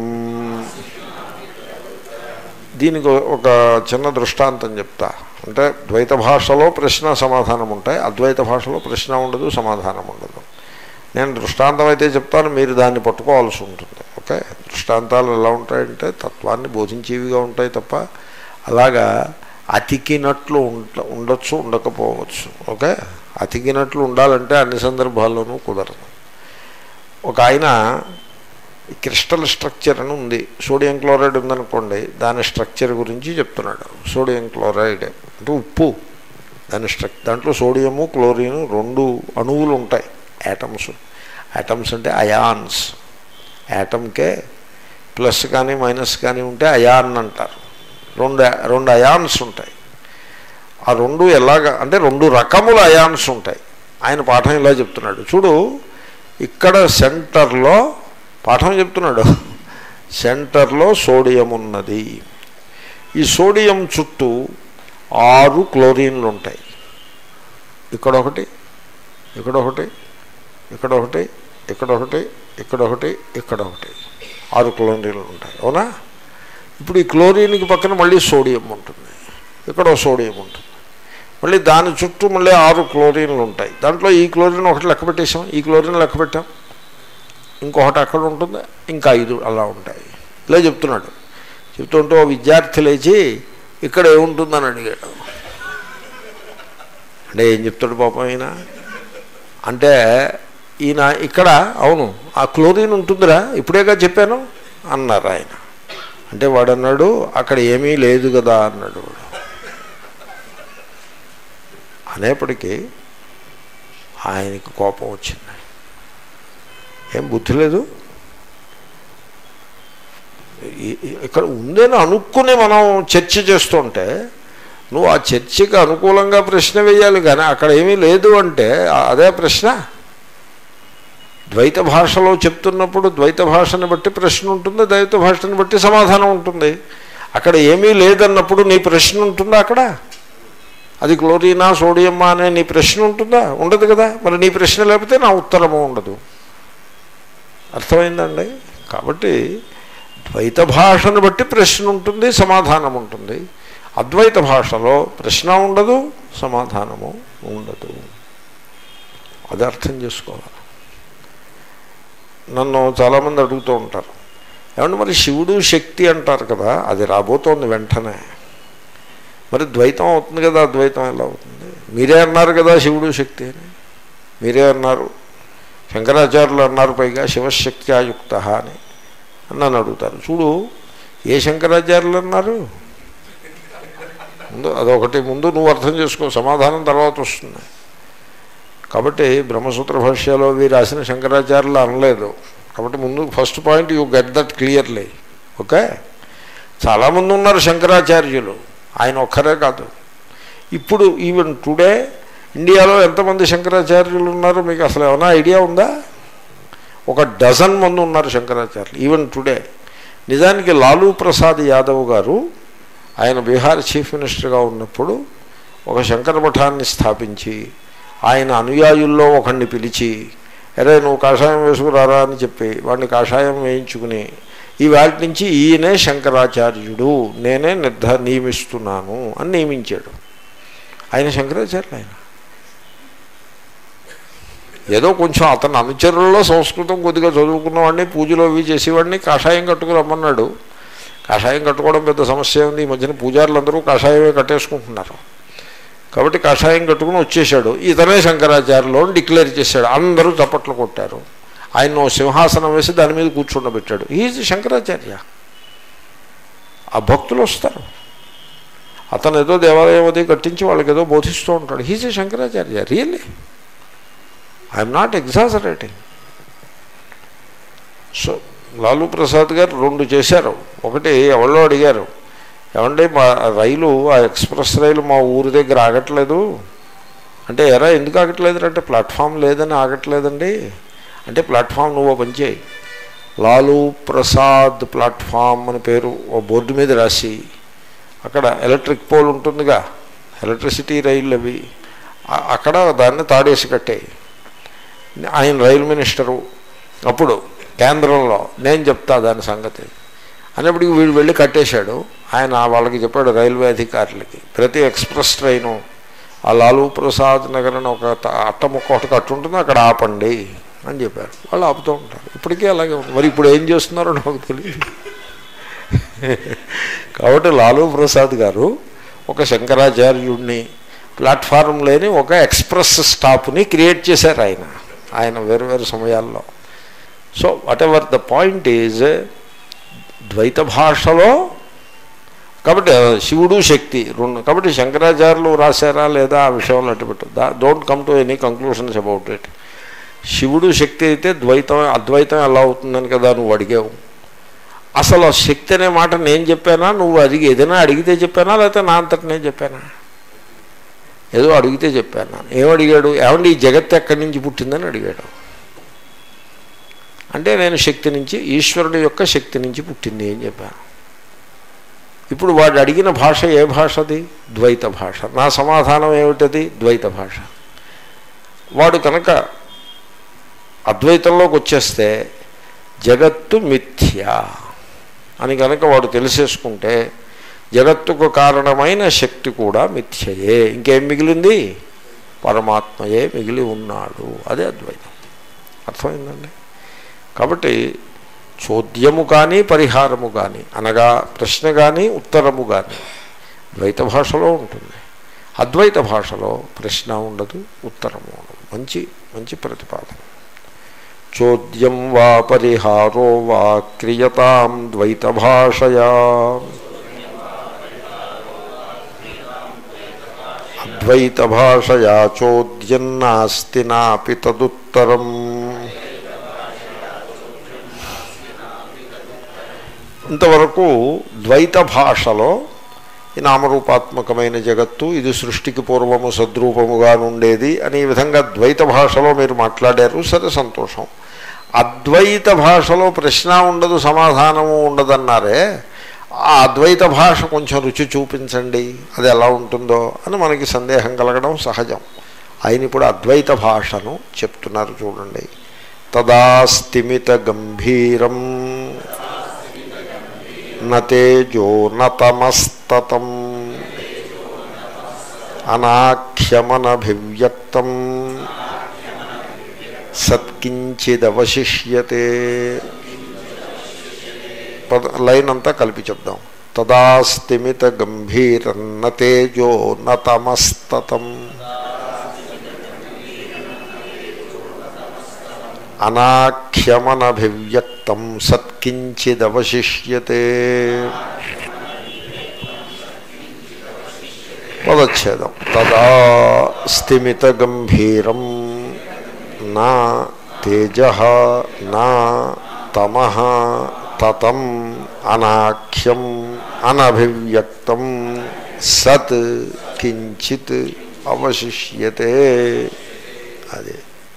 దీనికి ఒక చిన్న దృష్టాంతం చెప్తా అంటే ద్వైత భాషలో ప్రశ్న సమాధానం ఉంటాయి అద్వైత భాషలో ప్రశ్న ఉండదు సమాధానం ఉండదు నేను దృష్టాంతం అయితే చెప్తాను మీరు దాన్ని పట్టుకోవాల్సి ఉంటుంది ఓకే దృష్టాంతాలు ఎలా ఉంటాయంటే తత్వాన్ని బోధించేవిగా ఉంటాయి తప్ప అలాగా అతికినట్లు ఉండ ఉండొచ్చు ఉండకపోవచ్చు ఓకే అతికినట్లు ఉండాలంటే అన్ని సందర్భాల్లోనూ కుదరదు ఒక ఆయన ఈ క్రిస్టల్ స్ట్రక్చర్ అని ఉంది సోడియం క్లోరైడ్ ఉందనుకోండి దాని స్ట్రక్చర్ గురించి చెప్తున్నాడు సోడియం క్లోరైడ్ అంటే ఉప్పు దాని స్ట్రక్ దాంట్లో సోడియము క్లోరిన్ రెండు అణువులు ఉంటాయి యాటమ్స్ యాటమ్స్ అంటే అయాన్స్ యాటమ్కే ప్లస్ కానీ మైనస్ కానీ ఉంటే అయాన్ అంటారు రెండు రెండు అయాన్స్ ఉంటాయి ఆ రెండు ఎలాగా అంటే రెండు రకముల అయాన్స్ ఉంటాయి ఆయన పాఠం ఇలా చెప్తున్నాడు చూడు ఇక్కడ సెంటర్లో పాఠం చెప్తున్నాడు సెంటర్లో సోడియం ఉన్నది ఈ సోడియం చుట్టూ ఆరు క్లోరిన్లు ఉంటాయి ఇక్కడ ఒకటి ఇక్కడ ఒకటి ఇక్కడ ఒకటి ఇక్కడ ఒకటి ఇక్కడ ఒకటి ఇక్కడ ఒకటి ఆరు క్లోరిన్లు ఉంటాయి అవునా ఇప్పుడు ఈ క్లోరిన్కి పక్కన మళ్ళీ సోడియం ఉంటుంది ఇక్కడ ఓ సోడియం ఉంటుంది మళ్ళీ దాని చుట్టూ మళ్ళీ ఆరు క్లోరిన్లు ఉంటాయి దాంట్లో ఈ క్లోరిన్ ఒకటి లెక్క పెట్టేసాం ఈ క్లోరిన్ లెక్క పెట్టాం ఇంకొకటి అక్కడ ఉంటుంది ఇంకా ఐదు అలా ఉంటాయి ఇలా చెప్తున్నాడు చెప్తుంటే ఓ విద్యార్థి లేచి ఇక్కడ ఏముంటుందని అడిగాడు అంటే ఏం చెప్తాడు పాపం ఈయన అంటే ఈయన ఇక్కడ అవును ఆ క్లోరిన్ ఉంటుందిరా ఇప్పుడేగా చెప్పాను అన్నారు ఆయన అంటే వాడు అన్నాడు అక్కడ ఏమీ లేదు కదా అన్నాడు వాడు అనేప్పటికీ ఆయనకి కోపం వచ్చింది ఏం బుద్ధి లేదు ఈ- ఈ- ఇక్కడ ఉందని అనుకుని మనం చర్చ చేస్తుంటే నువ్వు ఆ చర్చకి అనుకూలంగా ప్రశ్న వేయాలి కానీ అక్కడ ఏమీ లేదు అంటే ఆ- అదే ప్రశ్న ద్వైత భాషలో చెప్తున్నప్పుడు ద్వైత భాషను బట్టి ప్రశ్న ఉంటుంది ద్వైత భాషను బట్టి సమాధానం ఉంటుంది అక్కడ ఏమీ లేదన్నప్పుడు నీ ప్రశ్న ఉంటుందా అక్కడ అది క్లోరీనా సోడియమ్మా అనే నీ ప్రశ్న ఉంటుందా ఉండదు కదా మరి నీ ప్రశ్న లేకపోతే నా ఉత్తరము ఉండదు అర్థమైందండి కాబట్టి ద్వైత భాషను బట్టి ప్రశ్న ఉంటుంది సమాధానం ఉంటుంది అద్వైత భాషలో ప్రశ్న ఉండదు సమాధానము ఉండదు అది అర్థం చేసుకోవాలి నన్ను చాలామంది అడుగుతూ ఉంటారు ఏమంటే మరి శివుడు శక్తి అంటారు కదా అది రాబోతోంది వెంటనే మరి ద్వైతం అవుతుంది కదా అద్వైతం ఎలా అవుతుంది మీరే అన్నారు కదా శివుడు శక్తి అని మీరే అన్నారు శంకరాచార్యులు అన్నారు పైగా శివశక్త్యాయుక్త అని నన్ను అడుగుతారు చూడు ఏ శంకరాచార్యులు అన్నారు ముందు అదొకటి ముందు నువ్వు అర్థం చేసుకో సమాధానం తర్వాత వస్తుంది కాబట్టి బ్రహ్మసూత్ర భాష్యాలో అవి రాసిన శంకరాచార్యులు అనలేదు కాబట్టి ముందు first point you get that clearly okay చాలామంది ఉన్నారు శంకరాచార్యులు ఆయన ఒక్కరే కాదు ఇప్పుడు ఈవెన్ టుడే ఇండియాలో ఎంతమంది శంకరాచార్యులు ఉన్నారు మీకు అసలు ఏమైనా ఐడియా ఉందా ఒక డజన్ మంది ఉన్నారు శంకరాచార్యులు ఈవెన్ టుడే నిజానికి లాలూ ప్రసాద్ యాదవ్ గారు ఆయన బీహార్ చీఫ్ మినిస్టర్గా ఉన్నప్పుడు ఒక శంకర మఠాన్ని స్థాపించి ఆయన అనుయాయుల్లో ఒకడిని పిలిచి అరే నువ్వు కాషాయం వేసుకురారా అని చెప్పి వాడిని కాషాయం వేయించుకుని ఈ వాటి నుంచి ఈయనే శంకరాచార్యుడు నేనే నిర్ధ నియమిస్తున్నాను అని నియమించాడు ఆయన శంకరాచార్యులు ఆయన ఏదో కొంచెం అతని అనుచరుల్లో సంస్కృతం కొద్దిగా చదువుకున్నవాడిని పూజలు అవి చేసేవాడిని కాషాయం కట్టుకు రమ్మన్నాడు కాషాయం కట్టుకోవడం పెద్ద సమస్య ఉంది ఈ మధ్యన పూజారులు అందరూ కాషాయమే కట్టేసుకుంటున్నారు కాబట్టి కాషాయం కట్టుకుని వచ్చేసాడు ఇతనే శంకరాచార్యులు అని డిక్లేర్ చేశాడు అందరూ చప్పట్లు కొట్టారు ఆయన ఓ సింహాసనం వేసి దాని మీద కూర్చుండబెట్టాడు ఈజ్ శంకరాచార్య ఆ భక్తులు వస్తారు అతను ఏదో దేవాలయం అది కట్టించి వాళ్ళకి ఏదో బోధిస్తూ ఉంటాడు he's a Shankaracharya really I'm not exaggerating so Lalu Prasad garu రెండు చేశారు ఒకటి ఎవరో అడిగారు ఏమంటే మా రైలు ఆ ఎక్స్ప్రెస్ రైలు మా ఊరి దగ్గర ఆగట్లేదు అంటే ఎరా ఎందుకు ఆగట్లేదు అంటే ప్లాట్ఫామ్ లేదని ఆగట్లేదండి అంటే ప్లాట్ఫామ్ నువ్వు పని చేయి లాలూ ప్రసాద్ ప్లాట్ఫామ్ అని పేరు ఓ బోర్డు మీద రాసి అక్కడ ఎలక్ట్రిక్ పోల్ ఉంటుందిగా ఎలక్ట్రిసిటీ రైళ్ళు అవి ఆ- అక్కడ దాన్ని తాడేసి కట్టాయి ఆయన రైలు మినిస్టరు అప్పుడు కేంద్రంలో నేను చెప్తా దాని సంగతి అన్నప్పటికీ వీడు వెళ్ళి కట్టేశాడు ఆయన వాళ్ళకి చెప్పాడు రైల్వే అధికారులకి ప్రతి ఎక్స్ప్రెస్ ట్రైను ఆ లాలూ ప్రసాద్ నగర్ అని ఒక త- అట్టముక్క ఒకటి కట్టుంటుంది అక్కడ ఆపండి అని చెప్పారు వాళ్ళు ఆపుతూ ఉంటారు ఇప్పటికీ అలాగే ఉంది మరి ఇప్పుడు ఏం చేస్తున్నారో నాకు తెలియదు కాబట్టి లాలూ ప్రసాద్ గారు ఒక శంకరాచార్యుడిని ప్లాట్ఫారం లేని ఒక ఎక్స్ప్రెస్ స్టాప్ని క్రియేట్ చేశారు ఆయన ఆయన వేరు వేరు సమయాల్లో so whatever the point is ద్వైత భాషలో కాబట్టి ఆ, శివుడు శక్తి రెండు కాబట్టి శంకరాచార్యులు రాశారా లేదా ఆ విషయంలో అట్టుపెట్టు దా don't come to any conclusions about it శివుడు శక్తి అయితే ద్వైతం అద్వైతం ఎలా అవుతుందని కదా నువ్వు అడిగావు అసలు ఆ శక్తి అనే మాట నేను చెప్పానా నువ్వు అడిగి ఏదైనా అడిగితే చెప్పానా లేకపోతే నా అంతటి నేను చెప్పానా ఏదో అడిగితే చెప్పాను ఏం అడిగాడు ఏమండి ఈ జగత్ ఎక్కడి నుంచి పుట్టిందని అడిగాడు అంటే నేను శక్తి నుంచి ఈశ్వరుడు యొక్క శక్తి నుంచి పుట్టింది అని చెప్పాను ఇప్పుడు వాడు అడిగిన భాష ఏ భాషది ద్వైత భాష నా సమాధానం ఏమిటది ద్వైత భాష వాడు కనుక అద్వైతంలోకి వచ్చేస్తే జగత్తు మిథ్య అని కనుక వాడు తెలిసేసుకుంటే జగత్తుకు కారణమైన శక్తి కూడా మిథ్యయే ఇంకేం మిగిలింది పరమాత్మయే మిగిలి ఉన్నాడు అదే అద్వైతం అర్థమైందండి కాబట్టి చోద్యము కానీ పరిహారము కానీ అనగా ప్రశ్న కానీ ఉత్తరము కానీ ద్వైత భాషలో ఉంటుంది అద్వైత భాషలో ప్రశ్న ఉండదు ఉత్తరము ఉండదు మంచి మంచి ప్రతిపాదన చోద్యం వా పరిహారో వా క్రియతాం ద్వైత భాషయా అద్వైత భాషయా చోద్యన్నాస్తి నాపి తదుత్తరం ఇంతవరకు ద్వైత భాషలో ఈ నామరూపాత్మకమైన జగత్తు ఇది సృష్టికి పూర్వము సద్రూపముగా ఉండేది అని ఈ విధంగా ద్వైత భాషలో మీరు మాట్లాడారు సరే సంతోషం అద్వైత భాషలో ప్రశ్న ఉండదు సమాధానము ఉండదన్నారే ఆ అద్వైత భాష కొంచెం రుచి చూపించండి అది ఎలా ఉంటుందో అని మనకి సందేహం కలగడం సహజం ఆయన ఇప్పుడు అద్వైత భాషను చెప్తున్నారు చూడండి తదా స్థిమిత గంభీరం నతేజో నతమస్తతం అనాఖ్యమనభివ్యక్తం సత్కించిదవశిష్యతే పద లైన్ అంతా కలిపి చెప్దాం తదా స్థిమిత గంభీరన్న తేజో నతమస్తతం అనాఖ్యమనభివ్యక్తం సత్కించిదవశిష్యతే పదచ్ఛేదం తదా స్థిమిత గంభీరం నా తేజ నా తమ తతం అనాఖ్యం అనభివ్యక్తం సత్ కించిత్ అవశిష్యతే అదే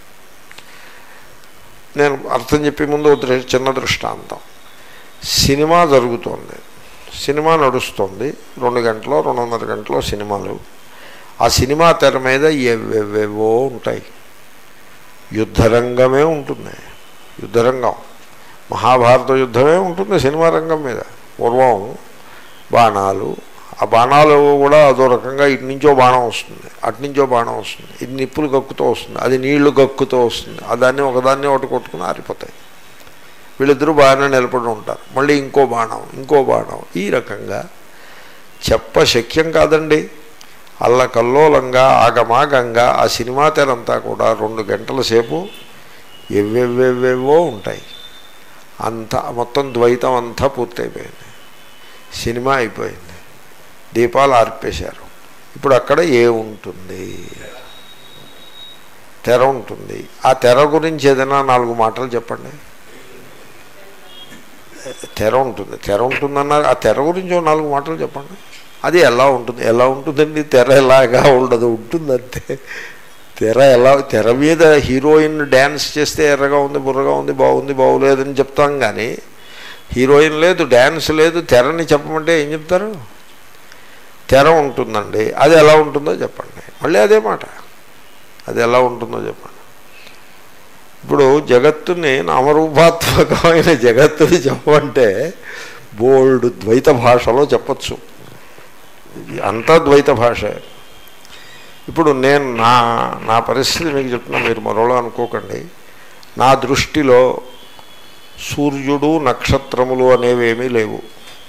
నేను అర్థం చెప్పే ముందు ఒక దృ- చిన్న దృష్టాంతం సినిమా జరుగుతోంది సినిమా నడుస్తోంది రెండు గంటలో రెండున్నర గంటలో సినిమాలు ఆ సినిమా తెర మీద ఏవేవేవో ఉంటాయి యుద్ధరంగమే ఉంటుంది యుద్ధరంగం మహాభారత యుద్ధమే ఉంటుంది సినిమా రంగం మీద పూర్వం బాణాలు ఆ బాణాలు కూడా అదో రకంగా ఇటు నుంచో బాణం వస్తుంది అటు నుంచో బాణం వస్తుంది ఇది నిప్పులు గక్కుతూ వస్తుంది అది నీళ్లు గక్కుతూ వస్తుంది ఆ దాన్ని ఒకదాన్ని ఒకటి కొట్టుకుని ఆరిపోతాయి వీళ్ళిద్దరూ బాగానే నిలబడి ఉంటారు మళ్ళీ ఇంకో బాణం ఇంకో బాణం ఈ రకంగా చెప్ప శక్యం కాదండి అల్లకల్లోలంగా ఆగమాగంగా ఆ సినిమా తెరంతా కూడా రెండు గంటల సేపు ఎవ్వెవ్వెవ్వేవో ఉంటాయి అంతా మొత్తం ద్వైతం అంతా పూర్తయిపోయింది సినిమా అయిపోయింది దీపాలు ఆర్పేశారు ఇప్పుడు అక్కడ ఏ ఉంటుంది తెర ఉంటుంది ఆ తెర గురించి ఏదైనా నాలుగు మాటలు చెప్పండి తెర ఉంటుంది తెర ఉంటుందన్నారు ఆ తెర గురించి ఓ నాలుగు మాటలు చెప్పండి అది ఎలా ఉంటుంది ఎలా ఉంటుందండి తెర ఎలాగా ఉండదు ఉంటుందంతే తెర ఎలా తెర మీద హీరోయిన్ డ్యాన్స్ చేస్తే ఎర్రగా ఉంది బుర్రగా ఉంది బాగుంది బాగులేదని చెప్తాం కానీ హీరోయిన్ లేదు డ్యాన్స్ లేదు తెరని చెప్పమంటే ఏం చెప్తారు తెర ఉంటుందండి అది ఎలా ఉంటుందో చెప్పండి మళ్ళీ అదే మాట అది ఎలా ఉంటుందో చెప్పండి ఇప్పుడు జగత్తుని నామరూపాత్మకమైన జగత్తుని చెప్పమంటే బోల్డ్ ద్వైత భాషలో చెప్పచ్చు అంతా ద్వైత భాషే ఇప్పుడు నేను నా నా పరిస్థితి మీకు చెప్తున్నా మీరు మరోలో అనుకోకండి నా దృష్టిలో సూర్యుడు నక్షత్రములు అనేవేమీ లేవు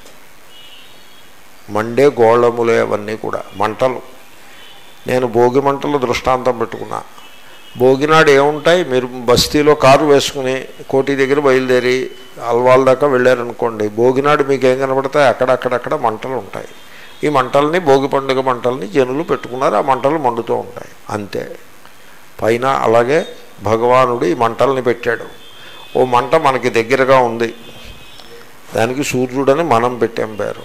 మండే గోళములే అవన్నీ కూడా మంటలు నేను భోగి మంటలు దృష్టాంతం పెట్టుకున్నా భోగినాడు ఏముంటాయి మీరు బస్తీలో కారు వేసుకుని కోటి దగ్గర బయలుదేరి అల్వాల్ దాకా వెళ్ళారనుకోండి భోగినాడు మీకు ఏం కనబడతాయి అక్కడక్కడక్కడ మంటలు ఉంటాయి ఈ మంటల్ని భోగి పండుగ మంటల్ని జనులు పెట్టుకున్నారు ఆ మంటలు మండుతూ ఉంటాయి అంతే పైన అలాగే భగవానుడు ఈ మంటల్ని పెట్టాడు ఓ మంట మనకి దగ్గరగా ఉంది దానికి సూర్యుడని మనం పెట్టాం పేరు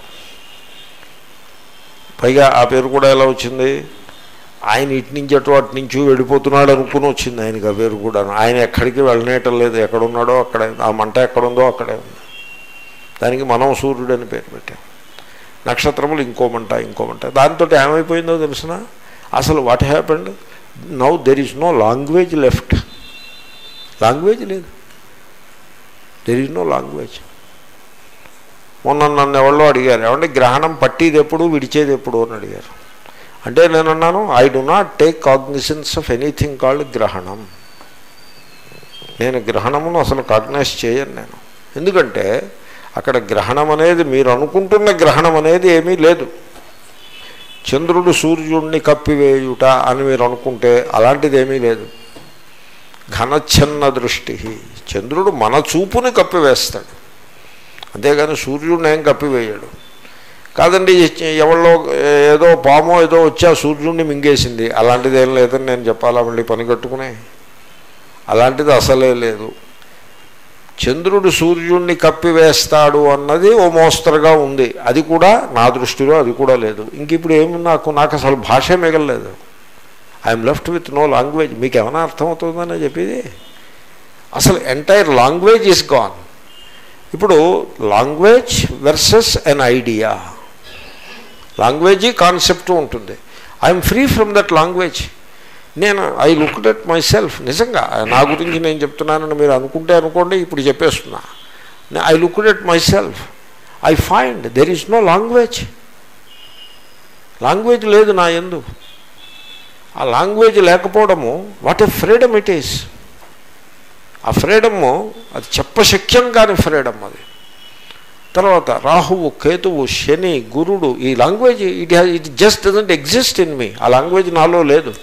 పైగా ఆ పేరు కూడా ఎలా వచ్చింది ఆయన ఇటు నుంచి అటు అటు నుంచి వెళ్ళిపోతున్నాడు అనుకుని వచ్చింది ఆయనకి ఆ పేరు కూడా ఆయన ఎక్కడికి వెళ్ళనేయటం లేదు ఎక్కడున్నాడో అక్కడే ఆ మంట ఎక్కడుందో అక్కడే ఉంది దానికి మనం సూర్యుడు అని పేరు పెట్టాం నక్షత్రములు ఇంకో మంట ఇంకో మంట దాంతో ఏమైపోయిందో తెలిసిన అసలు what happened now there is no language left language లేదు దెర్ ఈజ్ నో లాంగ్వేజ్ మొన్న నన్ను ఎవరో అడిగారు ఏమంటే గ్రహణం పట్టేది ఎప్పుడు విడిచేది ఎప్పుడు అని అడిగారు అంటే నేను అన్నాను I do not take cognisance of anything called గ్రహణం నేను గ్రహణమును అసలు కాగ్నైజ్ చేయను నేను ఎందుకంటే అక్కడ గ్రహణం అనేది మీరు అనుకుంటున్న గ్రహణం అనేది ఏమీ లేదు చంద్రుడు సూర్యుడిని కప్పివేయుట అని మీరు అనుకుంటే అలాంటిది ఏమీ లేదు ఘనచ్ఛన్న దృష్టి చంద్రుడు మన చూపుని కప్పివేస్తాడు అంతేగాని సూర్యుడిని ఏం కప్పివేయడు కాదండి ఎవరిలో ఏదో పామో ఏదో వచ్చి ఆ సూర్యుడిని మింగేసింది అలాంటిది ఏం లేదని నేను చెప్పాలా మళ్ళీ పని కట్టుకునే అలాంటిది అసలే లేదు చంద్రుడు సూర్యుడిని కప్పివేస్తాడు అన్నది ఓ మోస్తరుగా ఉంది అది కూడా నా దృష్టిలో అది కూడా లేదు ఇంక ఇప్పుడు ఏమి నాకు నాకు అసలు భాషే మిగలలేదు I'm left with no language మీకు ఏమైనా అర్థమవుతుందని చెప్పేది అసలు ఎంటైర్ లాంగ్వేజ్ ఈస్ గాన్ ఇప్పుడు language versus an idea language concept ఉంటుంది I'm free from that language నేను I looked at myself నిజంగా నా గురించి నేను చెప్తున్నానని మీరు అనుకుంటే అనుకోండి ఇప్పుడు చెప్పేస్తున్నా I looked at myself I find there is no language language లేదు నా ఎందు ఆ లాంగ్వేజ్ లేకపోవడము what a freedom it is ఆ ఫ్రీడము అది చెప్పశక్యం కాని ఫ్రీడమ్ అది తర్వాత రాహువు కేతువు శని గురుడు ఈ language it has it just doesn't exist in me ఆ లాంగ్వేజ్ నాలో లేదు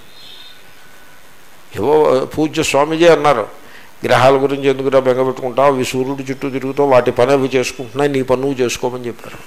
ఏవో పూజ్య స్వామీజీ అన్నారు గ్రహాల గురించి ఎందుకురా బెంగపెట్టుకుంటావు అవి సూర్యుడి చుట్టూ తిరుగుతావు వాటి పని అవి చేసుకుంటున్నాయి నీ పని నువ్వు చేసుకోమని చెప్పారు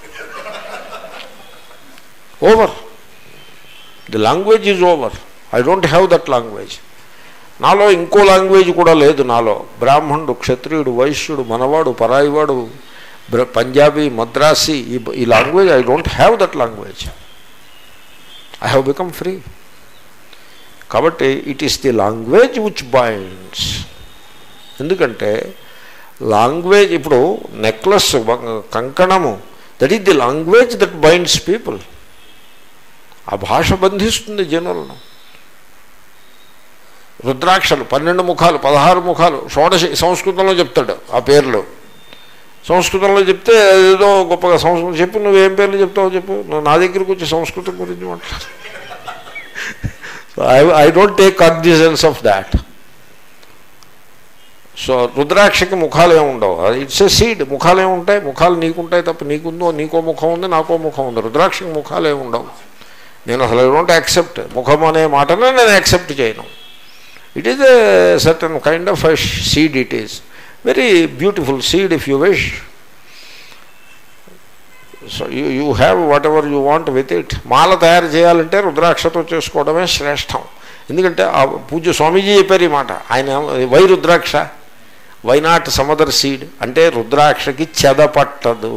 over the language is over I don't have that language నాలో ఇంకో లాంగ్వేజ్ కూడా లేదు నాలో బ్రాహ్మణుడు క్షత్రియుడు వైశ్యుడు మనవాడు పరాయివాడు బ్ర పంజాబీ మద్రాసి ఈ ఈ language I don't have that language I have become free కాబట్టి it is the language which binds ఎందుకంటే లాంగ్వేజ్ ఇప్పుడు నెక్లెస్ కంకణము that is the language that binds people ఆ భాష బంధిస్తుంది జనులను రుద్రాక్షలు పన్నెండు ముఖాలు పదహారు ముఖాలు షోడశ సంస్కృతంలో చెప్తాడు ఆ పేర్లు సంస్కృతంలో చెప్తే ఏదో గొప్పగా సంస్కృతం చెప్పు నువ్వేం పేర్లు చెప్తావో చెప్పు నువ్వు నా దగ్గరికి వచ్చి సంస్కృతం గురించి మాట్లాడు I I don't take cognisance of that so రుద్రాక్షకి ముఖాలు ఏమి ఉండవు ఇట్స్ ఏ సీడ్ ముఖాలు ఏమి ఉంటాయి ముఖాలు నీకుంటాయి తప్ప నీకుందో నీకో ముఖం ఉంది నాకో ముఖం ఉంది రుద్రాక్షకి ముఖాలు ఏమి ఉండవు నేను అసలు ఐ డోంట్ యాక్సెప్ట్ ముఖం అనే మాటనే నేను యాక్సెప్ట్ చేయను it is a certain kind of a seed it is very beautiful seed if you wish so you you have whatever you want with it మాల తయారు చేయాలంటే రుద్రాక్షతో చేసుకోవడమే శ్రేష్టం ఎందుకంటే ఆ పూజ్య స్వామీజీ చెప్పారు ఈ మాట ఆయన why rudraksha why not some other seed అంటే రుద్రాక్షకి చెదపట్టదు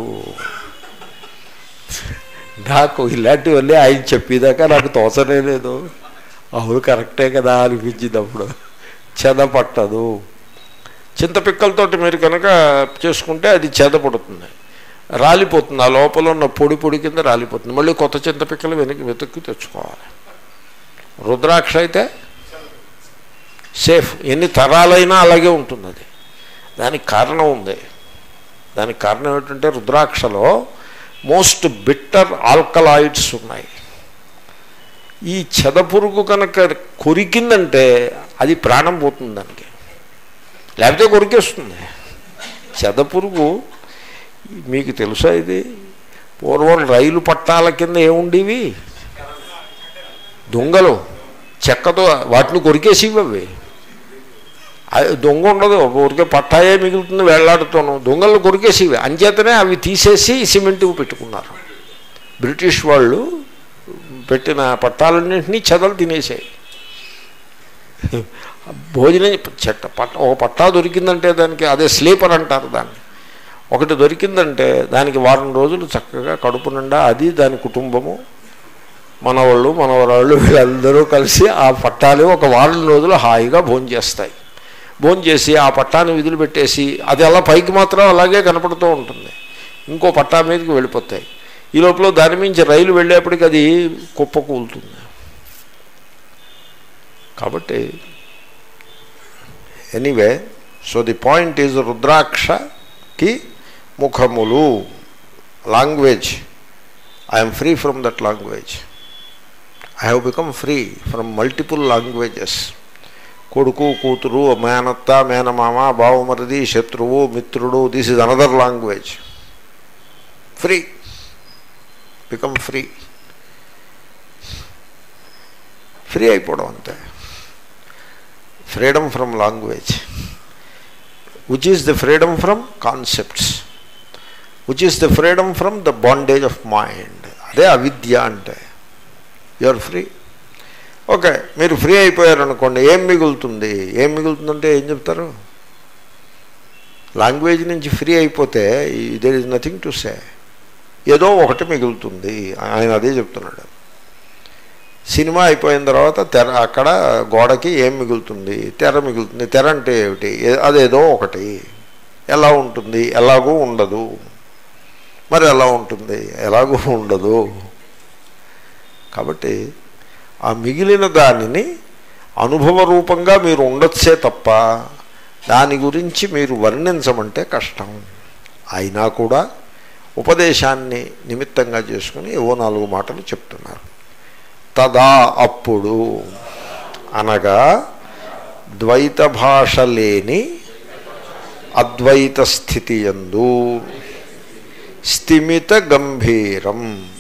నాకు ఇలాంటివన్నీ ఆయన చెప్పేదాకా నాకు తోచనే లేదు అవును కరెక్టే కదా అనిపించింది అప్పుడు చెదపట్టదు చింతపిక్కలతోటి మీరు కనుక చేసుకుంటే అది చెదపడుతుంది రాలిపోతుంది ఆ లోపల ఉన్న పొడి పొడి కింద రాలిపోతుంది మళ్ళీ కొత్త చింతపిక్కలు వెనక్కి వెతుక్కి తెచ్చుకోవాలి రుద్రాక్ష అయితే సేఫ్ ఎన్ని తరాలైనా అలాగే ఉంటుంది అది దానికి కారణం ఉంది దానికి కారణం ఏంటంటే రుద్రాక్షలో మోస్ట్ బిట్టర్ ఆల్కలాయిడ్స్ ఉన్నాయి ఈ చెదపురుగు కనుక కొరికిందంటే అది ప్రాణం పోతుంది దానికి లేకపోతే కొరికేస్తుంది చెదపురుగు మీకు తెలుసా ఇది పూర్వం రైలు పట్టాల కింద ఏముండేవి దొంగలు చెక్కతో వాటిని కొరికేసివి అవి దొంగ ఉండదు ఊరికే పట్టాయే మిగులుతుంది వేళ్లాడుతాను దొంగలు కొరికేసివి అంచేతనే అవి తీసేసి సిమెంట్ పెట్టుకున్నారు బ్రిటిష్ వాళ్ళు పెట్టిన పట్టాలన్నింటినీ చెదలు తినేసాయి భోజనం చెట్ట పట్ట ఒక పట్టా దొరికిందంటే దానికి అదే స్లీపర్ అంటారు దాన్ని ఒకటి దొరికిందంటే దానికి వారం రోజులు చక్కగా కడుపు నిండా అది దాని కుటుంబము మనవాళ్ళు మనవరాళ్ళు వీళ్ళందరూ కలిసి ఆ పట్టాలు ఒక వారం రోజులు హాయిగా భోజనం చేస్తాయి భోజనం చేసి ఆ పట్టాన్ని విధులు పెట్టేసి అది అలా పైకి మాత్రం అలాగే కనపడుతూ ఉంటుంది ఇంకో పట్టా మీదకి వెళ్ళిపోతాయి ఈ లోపల దాని మించి రైలు వెళ్ళేప్పటికి అది కుప్ప కూలుతుంది కాబట్టి anyway so the point is రుద్రాక్షకి ముఖములు language I'm free from that language I have become free from multiple languages కొడుకు కూతురు మేనత్త మేనమామ బావమరిది శత్రువు మిత్రుడు this is another language free become free free అయిపోవడం అంతే freedom from language which is the freedom from concepts which is the freedom from the bondage of mind అదే అవిద్య అంటే యు ఆర్ ఫ్రీ ఓకే మీరు ఫ్రీ అయిపోయారనుకోండి ఏం మిగులుతుంది ఏం మిగులుతుందంటే ఏం చెప్తారు లాంగ్వేజ్ నుంచి ఫ్రీ అయిపోతే there is nothing to say ఏదో ఒకటి మిగులుతుంది ఆయన అదే చెప్తున్నాడు సినిమా అయిపోయిన తర్వాత తెర అక్కడ గోడకి ఏం మిగులుతుంది తెర మిగులుతుంది తెర అంటే ఏమిటి అదేదో ఒకటి ఎలా ఉంటుంది ఎలాగూ ఉండదు మరి ఎలా ఉంటుంది ఎలాగూ ఉండదు కాబట్టి ఆ మిగిలిన దానిని అనుభవ రూపంగా మీరు ఉండొచ్చే తప్ప దాని గురించి మీరు వర్ణించమంటే కష్టం అయినా కూడా ఉపదేశాన్ని నిమిత్తంగా చేసుకుని ఏవో నాలుగు మాటలు చెప్తున్నారు తదా అప్పుడు అనగా ద్వైత భాష లేని అద్వైత స్థితి యందు స్థిమిత గంభీరం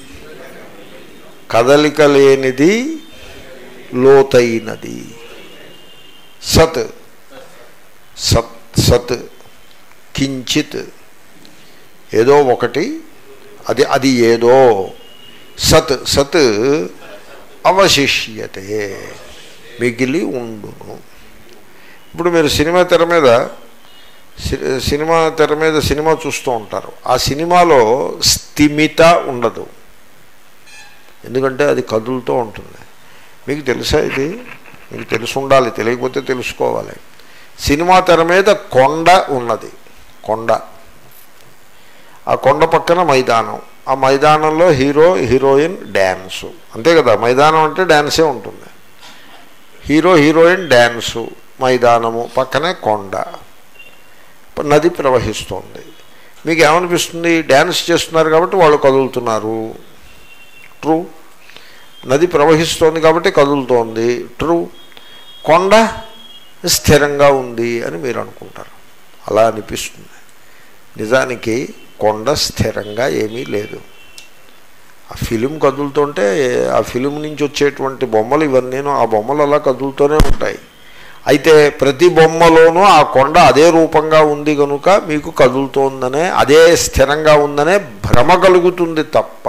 కదలిక లేనిది లోతైనది సత్ సత్ సత్ కించిత్ ఏదో ఒకటి అది అది ఏదో సత్ సత్ అవశిష్యతే మిగిలి ఉండును ఇప్పుడు మీరు సినిమా తెర మీద సి- సినిమా తెర మీద సినిమా చూస్తూ ఉంటారు ఆ సినిమాలో స్థిమిత ఉండదు ఎందుకంటే అది కదులుతూ ఉంటుంది మీకు తెలుసా ఇది మీకు తెలిసి ఉండాలి తెలియకపోతే తెలుసుకోవాలి సినిమా తెర మీద కొండ ఉన్నది కొండ ఆ కొండ పక్కన మైదానం ఆ మైదానంలో హీరో హీరోయిన్ డ్యాన్సు అంతే కదా మైదానం అంటే డ్యాన్సే ఉంటుంది హీరో హీరోయిన్ డ్యాన్సు మైదానము పక్కనే కొండ నది ప్రవహిస్తోంది మీకు ఏమనిపిస్తుంది డ్యాన్స్ చేస్తున్నారు కాబట్టి వాళ్ళు కదులుతున్నారు ట్రూ నది ప్రవహిస్తోంది కాబట్టి కదులుతోంది ట్రూ కొండ స్థిరంగా ఉంది అని మీరు అనుకుంటారు అలా అనిపిస్తుంది నిజానికి కొండ స్థిరంగా ఏమీ లేదు ఆ ఫిలిం కదులుతుంటే ఆ ఫిలిం నుంచి వచ్చేటువంటి బొమ్మలు ఇవన్నీ ఆ బొమ్మలు అలా కదులుతూనే ఉంటాయి అయితే ప్రతి బొమ్మలోనూ ఆ కొండ అదే రూపంగా ఉంది కనుక మీకు కదులుతోందనే అదే స్థిరంగా ఉందనే భ్రమ కలుగుతుంది తప్ప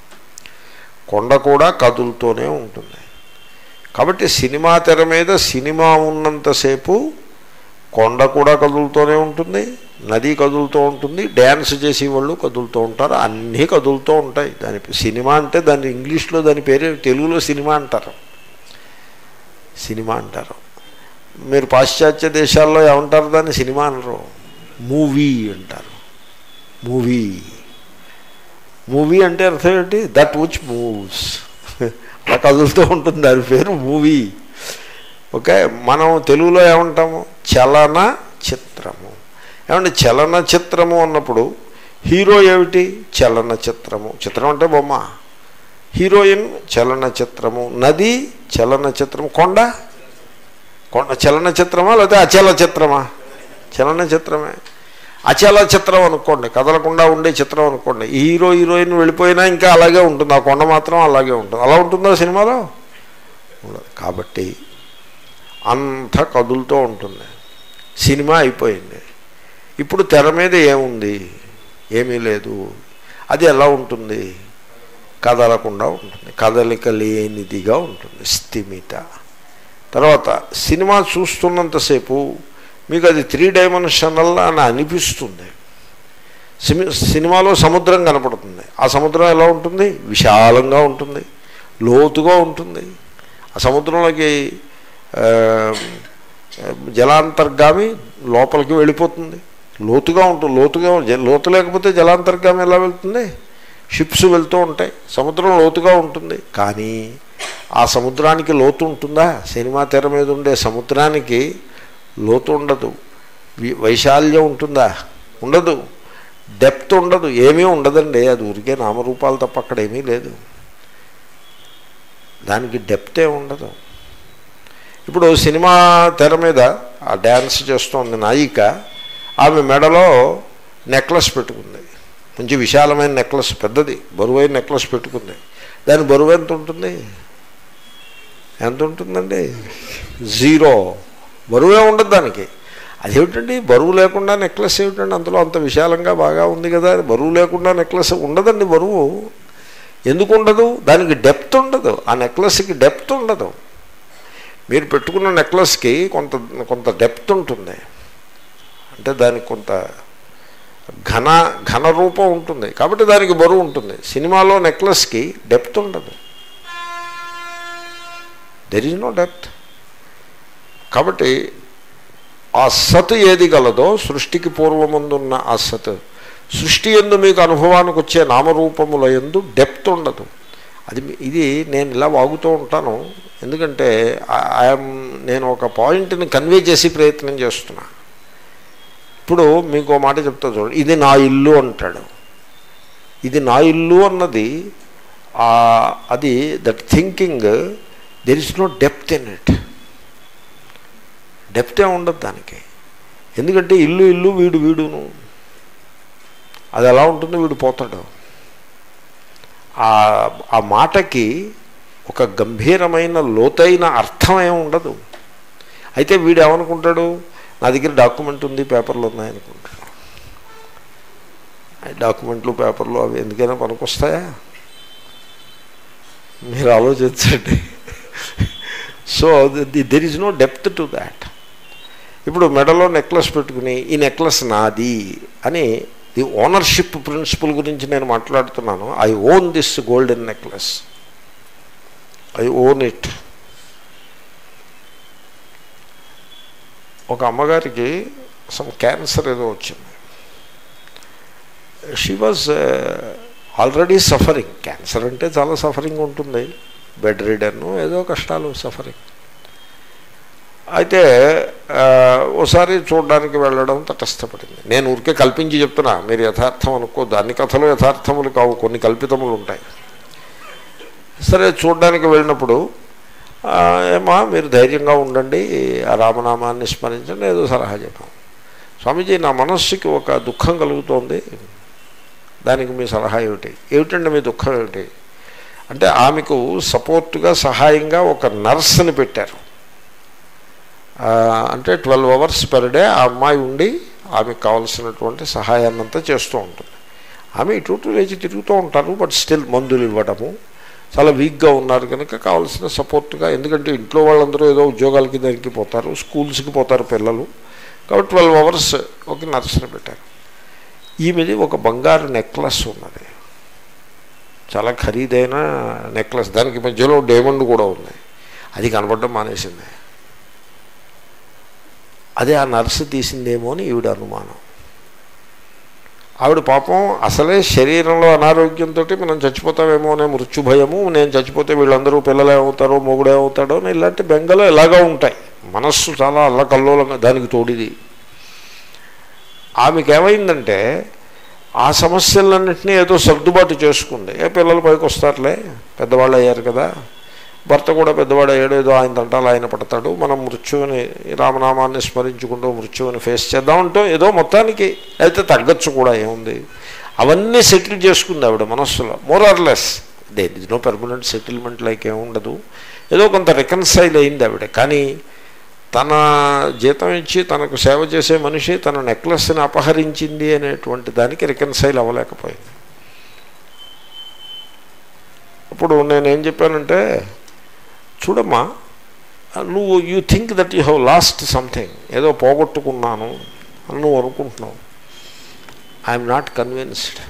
కొండ కూడా కదులుతూనే ఉంటుంది కాబట్టి సినిమా తెర మీద సినిమా ఉన్నంతసేపు కొండ కూడా కదులుతూనే ఉంటుంది నది కదులుతూ ఉంటుంది డ్యాన్స్ చేసే వాళ్ళు కదులుతూ ఉంటారు అన్నీ కదులుతూ ఉంటాయి దాని సినిమా అంటే దాని ఇంగ్లీష్లో దాని పేరు తెలుగులో సినిమా అంటారు సినిమా అంటారు మీరు పాశ్చాత్య దేశాల్లో ఏమంటారు దాన్ని సినిమా అనరు మూవీ అంటారు మూవీ మూవీ అంటే అర్థం ఏంటి దట్ విచ్ మూవ్స్ అలా కదులుతూ ఉంటుంది దాని పేరు మూవీ ఓకే మనం తెలుగులో ఏమంటాము చలన చిత్రము ఏమంటే చలన చిత్రము అన్నప్పుడు హీరో ఏమిటి చలన చిత్రము చిత్రం అంటే బొమ్మ హీరోయిన్ చలన చిత్రము నది చలన చిత్రము కొండ కొండ చలన చిత్రమా లేకపోతే అచల చిత్రమా చలన చిత్రమే అచల చిత్రం అనుకోండి కదలకుండా ఉండే చిత్రం అనుకోండి ఈ హీరో హీరోయిన్ వెళ్ళిపోయినా ఇంకా అలాగే ఉంటుంది ఆ కొండ మాత్రం అలాగే ఉంటుంది అలా ఉంటుందా సినిమాలో ఉండదు కాబట్టి అంత కదులుతూ ఉంటుంది సినిమా అయిపోయింది ఇప్పుడు తెర మీద ఏముంది ఏమీ లేదు అది ఎలా ఉంటుంది కదలకుండా ఉంటుంది కదలిక లేనిదిగా ఉంటుంది స్థిమిత తర్వాత సినిమా చూస్తున్నంతసేపు మీకు అది త్రీ డైమెన్షనల్ అని అనిపిస్తుంది సిమి సినిమాలో సముద్రం కనపడుతుంది ఆ సముద్రం ఎలా ఉంటుంది విశాలంగా ఉంటుంది లోతుగా ఉంటుంది ఆ సముద్రంలోకి ఆ, జలాంతర్గామి లోపలికి వెళ్ళిపోతుంది లోతుగా ఉంటుంది లోతుగా జ- లోతు లేకపోతే జలాంతర్గామి ఎలా వెళ్తుంది షిప్స్ వెళ్తూ ఉంటాయి సముద్రం లోతుగా ఉంటుంది కానీ ఆ సముద్రానికి లోతు ఉంటుందా సినిమా తెర మీద ఉండే సముద్రానికి లోతు ఉండదు వి- వైశాల్యం ఉంటుందా ఉండదు డెప్త్ ఉండదు ఏమీ ఉండదండి అది ఊరికే నామరూపాలు తప్ప అక్కడ ఏమీ లేదు దానికి డెప్తే ఉండదు ఇప్పుడు సినిమా తెర మీద ఆ డ్యాన్స్ చేస్తోంది నాయిక ఆమె మెడలో నెక్లెస్ పెట్టుకుంది మంచి విశాలమైన నెక్లెస్ పెద్దది బరువైన నెక్లెస్ పెట్టుకుంది దాని బరువు ఎంత ఉంటుంది ఎంత ఉంటుందండి జీరో బరువే ఉండదు దానికి అదేమిటండి బరువు లేకుండా నెక్లెస్ ఏమిటండి అందులో అంత విశాలంగా బాగా ఉంది కదా బరువు లేకుండా నెక్లెస్ ఉండదండి బరువు ఎందుకు ఉండదు దానికి డెప్త్ ఉండదు ఆ నెక్లెస్కి డెప్త్ ఉండదు మీరు పెట్టుకున్న నెక్లెస్కి కొంత కొంత డెప్త్ ఉంటుంది అంటే దానికి కొంత ఘన ఘన రూపం ఉంటుంది కాబట్టి దానికి బరువు ఉంటుంది సినిమాలో నెక్లెస్కి డెప్త్ ఉండదు దెర్ ఈజ్ నో డెప్త్ కాబట్టి ఆ సత్ ఏది గలదో సృష్టికి పూర్వముందున్న ఆ సత్ సృష్టి ఎందు మీకు అనుభవానికి వచ్చే నామరూపముల ఎందు డెప్త్ ఉండదు అది మీ- ఇది నేను ఇలా వాగుతూ ఉంటాను ఎందుకంటే ఐఎమ్ నేను ఒక పాయింట్ని కన్వే చేసి ప్రయత్నం చేస్తున్నా ఇప్పుడు మీకు ఓ మాట చెప్తా చూడండి ఇది నా ఇల్లు అంటాడు ఇది నా ఇల్లు అన్నది ఆ, అది that thinking there is no depth in it డెప్తే ఉండదు దానికి ఎందుకంటే ఇల్లు ఇల్లు వీడు వీడును అది ఎలా ఉంటుంది వీడు పోతాడు ఆ ఆ మాటకి ఒక గంభీరమైన లోతైన అర్థం ఏమి ఉండదు అయితే వీడు ఏమనుకుంటాడు నా దగ్గర డాక్యుమెంట్ ఉంది పేపర్లు ఉన్నాయనుకుంటాడు ఆ డాక్యుమెంట్లు పేపర్లు అవి ఎందుకైనా పనికొస్తాయా మీరు ఆలోచించండి so there is no depth to that ఇప్పుడు మెడలో నెక్లెస్ పెట్టుకుని ఈ నెక్లెస్ నాది అని ది ఓనర్షిప్ ప్రిన్సిపల్ గురించి నేను మాట్లాడుతున్నాను I own this golden necklace I own it ఒక అమ్మగారికి సమ్ క్యాన్సర్ ఏదో వచ్చింది she was already suffering cancer అంటే చాలా సఫరింగ్ ఉంటుంది బెడ్ రీడర్ను ఏదో కష్టాలు సఫరింగ్ అయితే ఆ, ఓసారి చూడడానికి వెళ్ళడం తటస్థపడింది నేను ఊరికే కల్పించి చెప్తున్నా మీరు యథార్థం అనుకోద్దు అన్ని కథలు యథార్థములు కావు కొన్ని కల్పితములు ఉంటాయి సరే చూడడానికి వెళ్ళినప్పుడు ఆ, ఏమా మీరు ధైర్యంగా ఉండండి ఆ రామనామాన్ని స్మరించండి ఏదో సలహా చెప్పాం స్వామీజీ నా మనస్సుకి ఒక దుఃఖం కలుగుతోంది దానికి మీ సలహా ఏమిటి ఏమిటండి మీ దుఃఖం ఏమిటి అంటే ఆమెకు సపోర్ట్గా సహాయంగా ఒక నర్స్ని పెట్టారు ఆ, అంటే ట్వెల్వ్ అవర్స్ పర్ డే ఆ అమ్మాయి ఉండి ఆమెకు కావాల్సినటువంటి సహాయాన్ని అంతా చేస్తూ ఉంటుంది ఆమె ఇటు ఇటు లేచి తిరుగుతూ ఉంటారు బట్ స్టిల్ మందులు ఇవ్వడము చాలా వీక్గా ఉన్నారు కనుక కావాల్సిన సపోర్ట్గా ఎందుకంటే ఇంట్లో వాళ్ళందరూ ఏదో ఉద్యోగాలకి దానికి పోతారు స్కూల్స్కి పోతారు పిల్లలు కాబట్టి ట్వెల్వ్ అవర్స్ ఒక నర్సుని పెట్టారు ఈమెది ఒక బంగారు నెక్లెస్ ఉన్నది చాలా ఖరీదైన నెక్లెస్ దానికి మధ్యలో డైమండ్ కూడా ఉంది అది కనపడడం మానేసింది అదే ఆ నర్సు తీసిందేమో అని ఈవిడ అనుమానం ఆవిడ పాపం అసలే శరీరంలో అనారోగ్యంతో మనం చచ్చిపోతామేమో అనే మృత్యు భయము నేను చచ్చిపోతే వీళ్ళందరూ పిల్లలు ఏమవుతారో మొగుడు ఏమవుతాడో అని ఇలాంటి బెంగలు ఎలాగా ఉంటాయి మనస్సు చాలా అల్లకల్లోలంగా దానికి తోడిది ఆమెకి ఏమైందంటే ఆ సమస్యలన్నింటినీ ఏదో సర్దుబాటు చేసుకుంది ఏ పిల్లలు పైకి వస్తారులే పెద్దవాళ్ళు అయ్యారు కదా భర్త కూడా పెద్దవాడు అయ్యాడు ఏదో ఆయన తంటాలు ఆయన పడతాడు మనం మృత్యువుని రామనామాన్ని స్మరించుకుంటూ మృత్యువుని ఫేస్ చేద్దామంటూ ఏదో మొత్తానికి అయితే తగ్గచ్చు కూడా ఏముంది అవన్నీ సెటిల్ చేసుకుంది ఆవిడ మనస్సులో more or less there is no permanent settlement like ఏముండదు ఏదో కొంత రికన్సైల్ అయింది ఆవిడ కానీ తన జీతం ఇచ్చి తనకు సేవ చేసే మనిషి తన నెక్లెస్ని అపహరించింది అనేటువంటి దానికి రికన్సైల్ అవ్వలేకపోయింది ఇప్పుడు నేనేం చెప్పానంటే చూడమ్మా నువ్వు you think that you have lost something ఏదో పోగొట్టుకున్నాను అని నువ్వు అనుకుంటున్నావు ఐఎమ్ నాట్ కన్విన్స్డ్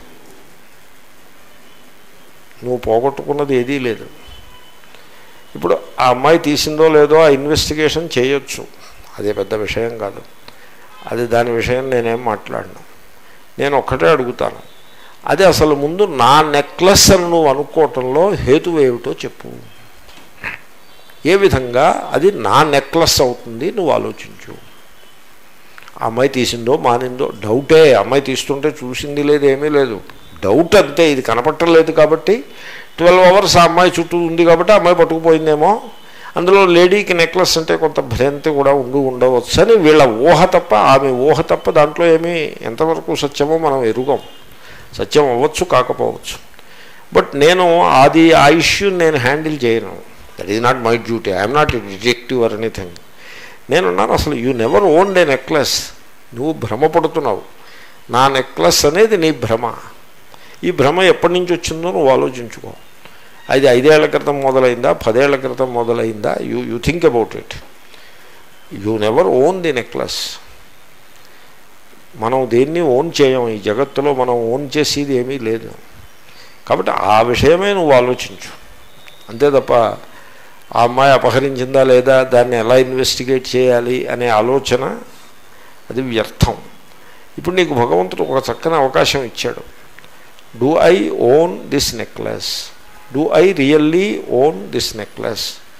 నువ్వు పోగొట్టుకున్నది ఏదీ లేదు ఇప్పుడు ఆ అమ్మాయి తీసిందో లేదో ఆ ఇన్వెస్టిగేషన్ చేయొచ్చు అదే పెద్ద విషయం కాదు అది దాని విషయం నేనేం మాట్లాడను నేను ఒక్కటే అడుగుతాను అది అసలు ముందు నా నెక్లెస్ అని నువ్వు అనుకోవటంలో హేతువు ఏమిటో చెప్పు ఏ విధంగా అది నా నెక్లెస్ అవుతుంది నువ్వు ఆలోచించు ఆ అమ్మాయి తీసిందో మానిందో డౌటే అమ్మాయి తీస్తుంటే చూసింది లేదు ఏమీ లేదు డౌట్ అంతే ఇది కనపట్టలేదు కాబట్టి ట్వెల్వ్ అవర్స్ ఆ అమ్మాయి చుట్టూ ఉంది కాబట్టి ఆ అమ్మాయి పట్టుకుపోయిందేమో అందులో లేడీకి నెక్లెస్ అంటే కొంత భ్రాంతి కూడా ఉండి ఉండవచ్చు అని వీళ్ళ ఊహ తప్ప ఆమె ఊహ తప్ప దాంట్లో ఏమీ ఎంతవరకు సత్యమో మనం ఎరుగం సత్యం అవ్వచ్చు కాకపోవచ్చు బట్ నేను అది ఆ ఇష్యూ నేను హ్యాండిల్ చేయను that is not my duty I'm not detective or anything నేనున్నాను అసలు you never own the necklace నువ్వు భ్రమపడుతున్నావు నా నెక్లెస్ అనేది నీ భ్రమ ఈ భ్రమ ఎప్పటి నుంచి వచ్చిందో నువ్వు ఆలోచించుకో అది ఐదేళ్ల క్రితం మొదలైందా పదేళ్ల క్రితం మొదలైందా you you think about it you never own the necklace మనం దేన్ని ఓన్ చేయం ఈ జగత్తులో మనం ఓన్ చేసేది ఏమీ లేదు కాబట్టి ఆ విషయమే నువ్వు ఆలోచించు అంతే తప్ప ఆ అమ్మాయి అపహరించిందా లేదా దాన్ని ఎలా ఇన్వెస్టిగేట్ చేయాలి అనే ఆలోచన అది వ్యర్థం ఇప్పుడు నీకు భగవంతుడు ఒక చక్కని అవకాశం ఇచ్చాడు do I own this necklace do I really own this necklace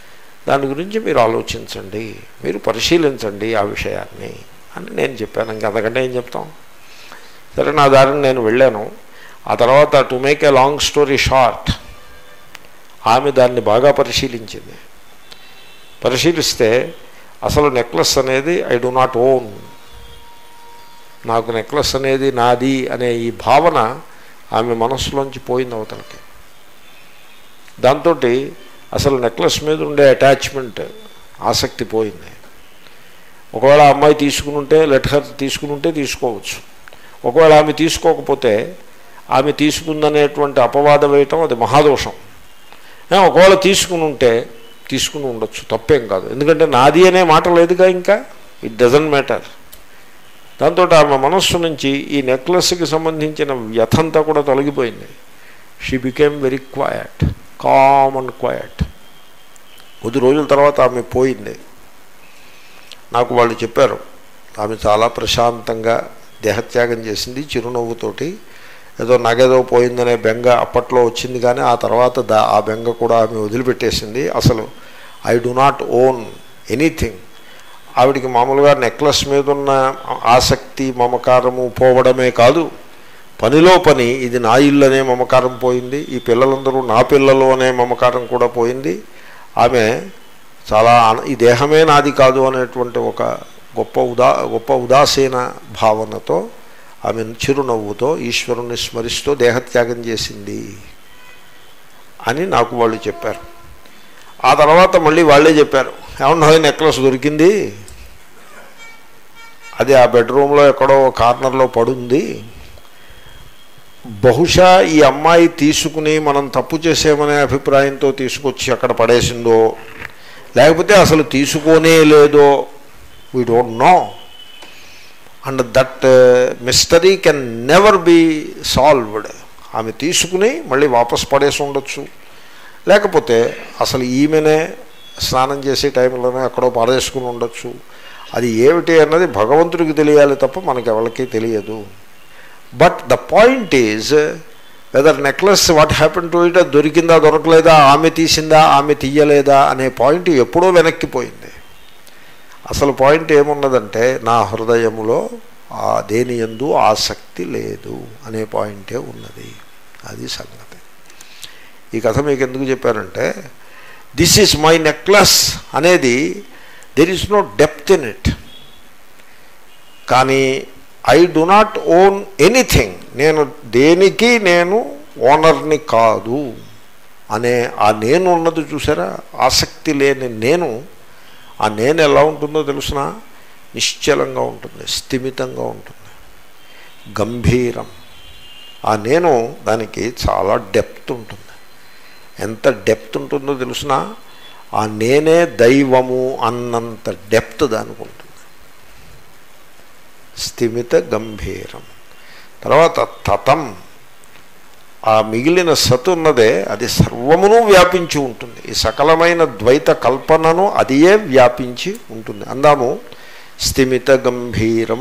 దాని గురించి మీరు ఆలోచించండి మీరు పరిశీలించండి ఆ విషయాన్ని అని నేను చెప్పాను ఇంక అంతకంటే ఏం చెప్తాం సరే నా దారిని నేను వెళ్ళాను ఆ తర్వాత to make a long story short ఆమె దాన్ని బాగా పరిశీలించింది పరిశీలిస్తే అసలు నెక్లెస్ అనేది ఐ డు నాట్ ఓన్ నాకు నెక్లెస్ అనేది నాది అనే ఈ భావన ఆమె మనస్సులోంచి పోయింది అవతలకి దాంతో అసలు నెక్లెస్ మీద ఉండే అటాచ్మెంట్ ఆసక్తి పోయింది ఒకవేళ ఆ అమ్మాయి తీసుకుని ఉంటే లెటర్ తీసుకుని ఉంటే తీసుకోవచ్చు ఒకవేళ ఆమె తీసుకోకపోతే ఆమె తీసుకుందనేటువంటి అపవాదం వేయటం అది మహాదోషం ఏ, ఒకవేళ తీసుకుని ఉంటే తీసుకుని ఉండొచ్చు తప్పేం కాదు ఎందుకంటే నాది అనే మాట లేదుగా ఇంకా ఇట్ డజంట్ మ్యాటర్ దాంతో ఆమె మనస్సు నుంచి ఈ నెక్లెస్కి సంబంధించిన వ్యథంతా కూడా తొలగిపోయింది she became very quiet calm and quiet కొద్ది రోజుల తర్వాత ఆమె పోయింది నాకు వాళ్ళు చెప్పారు ఆమె చాలా ప్రశాంతంగా దేహత్యాగం చేసింది చిరునవ్వుతోటి ఏదో నగేదో పోయిందనే బెంగ అప్పట్లో వచ్చింది కానీ ఆ తర్వాత దా ఆ బెంగ కూడా ఆమె వదిలిపెట్టేసింది అసలు I do not own anything ఆవిడికి మామూలుగా నెక్లెస్ మీద ఉన్న ఆసక్తి మమకారము పోవడమే కాదు పనిలో పని ఇది నా ఇల్లు అనే మమకారం పోయింది ఈ పిల్లలందరూ నా పిల్లలు అనే మమకారం కూడా పోయింది ఆమె చాలా ఆన- ఈ దేహమే నాది కాదు అనేటువంటి ఒక గొప్ప ఉదా గొప్ప ఉదాసీన భావనతో ఆమె చిరునవ్వుతో ఈశ్వరుని స్మరిస్తూ దేహత్యాగం చేసింది అని నాకు వాళ్ళు చెప్పారు ఆ తర్వాత మళ్ళీ వాళ్ళే చెప్పారు ఏమన్నా నెక్లెస్ దొరికింది అది ఆ బెడ్రూమ్లో ఎక్కడో కార్నర్లో పడుంది బహుశా ఈ అమ్మాయి తీసుకుని మనం తప్పు చేసేమనే అభిప్రాయంతో తీసుకొచ్చి అక్కడ పడేసిందో లేకపోతే అసలు తీసుకోనే లేదో we don't know and that mystery can never be solved ఆమె తీసుకుని మళ్ళీ వాపస్ పడేసి ఉండొచ్చు లేకపోతే అసలు ఈమెనే స్నానం చేసే టైంలోనే ఎక్కడో పారేసుకుని ఉండొచ్చు అది ఏమిటి అన్నది భగవంతుడికి తెలియాలి తప్ప మనకి ఎవరికి తెలియదు but the point is whether necklace what happen to it దొరికిందా దొరకలేదా ఆమె తీసిందా ఆమె తీయలేదా అనే పాయింట్ ఎప్పుడో వెనక్కిపోయింది అసలు పాయింట్ ఏమున్నదంటే నా హృదయములో ఆ దేని ఎందు ఆసక్తి లేదు అనే పాయింటే ఉన్నది అది సంగతి ఈ కథ మీకు ఎందుకు చెప్పారంటే దిస్ ఈజ్ మై నెక్లెస్ అనేది there is no depth in it కానీ I do not own anything నేను దేనికి నేను ఓనర్ని కాదు అనే ఆ నేను ఉన్నది చూసారా ఆసక్తి లేని నేను ఆ నేను ఎలా ఉంటుందో తెలుసిన నిశ్చలంగా ఉంటుంది స్థిమితంగా ఉంటుంది గంభీరం ఆ నేను దానికి చాలా డెప్త్ ఉంటుంది ఎంత డెప్త్ ఉంటుందో తెలుసిన ఆ నేనే దైవము అన్నంత డెప్త్ దానికి ఉంటుంది స్థిమిత గంభీరం తర్వాత తతం ఆ మిగిలిన సత్ ఉన్నదే అది సర్వమును వ్యాపించి ఉంటుంది ఈ సకలమైన ద్వైత కల్పనను అదియే వ్యాపించి ఉంటుంది అందాము స్థిమిత గంభీరం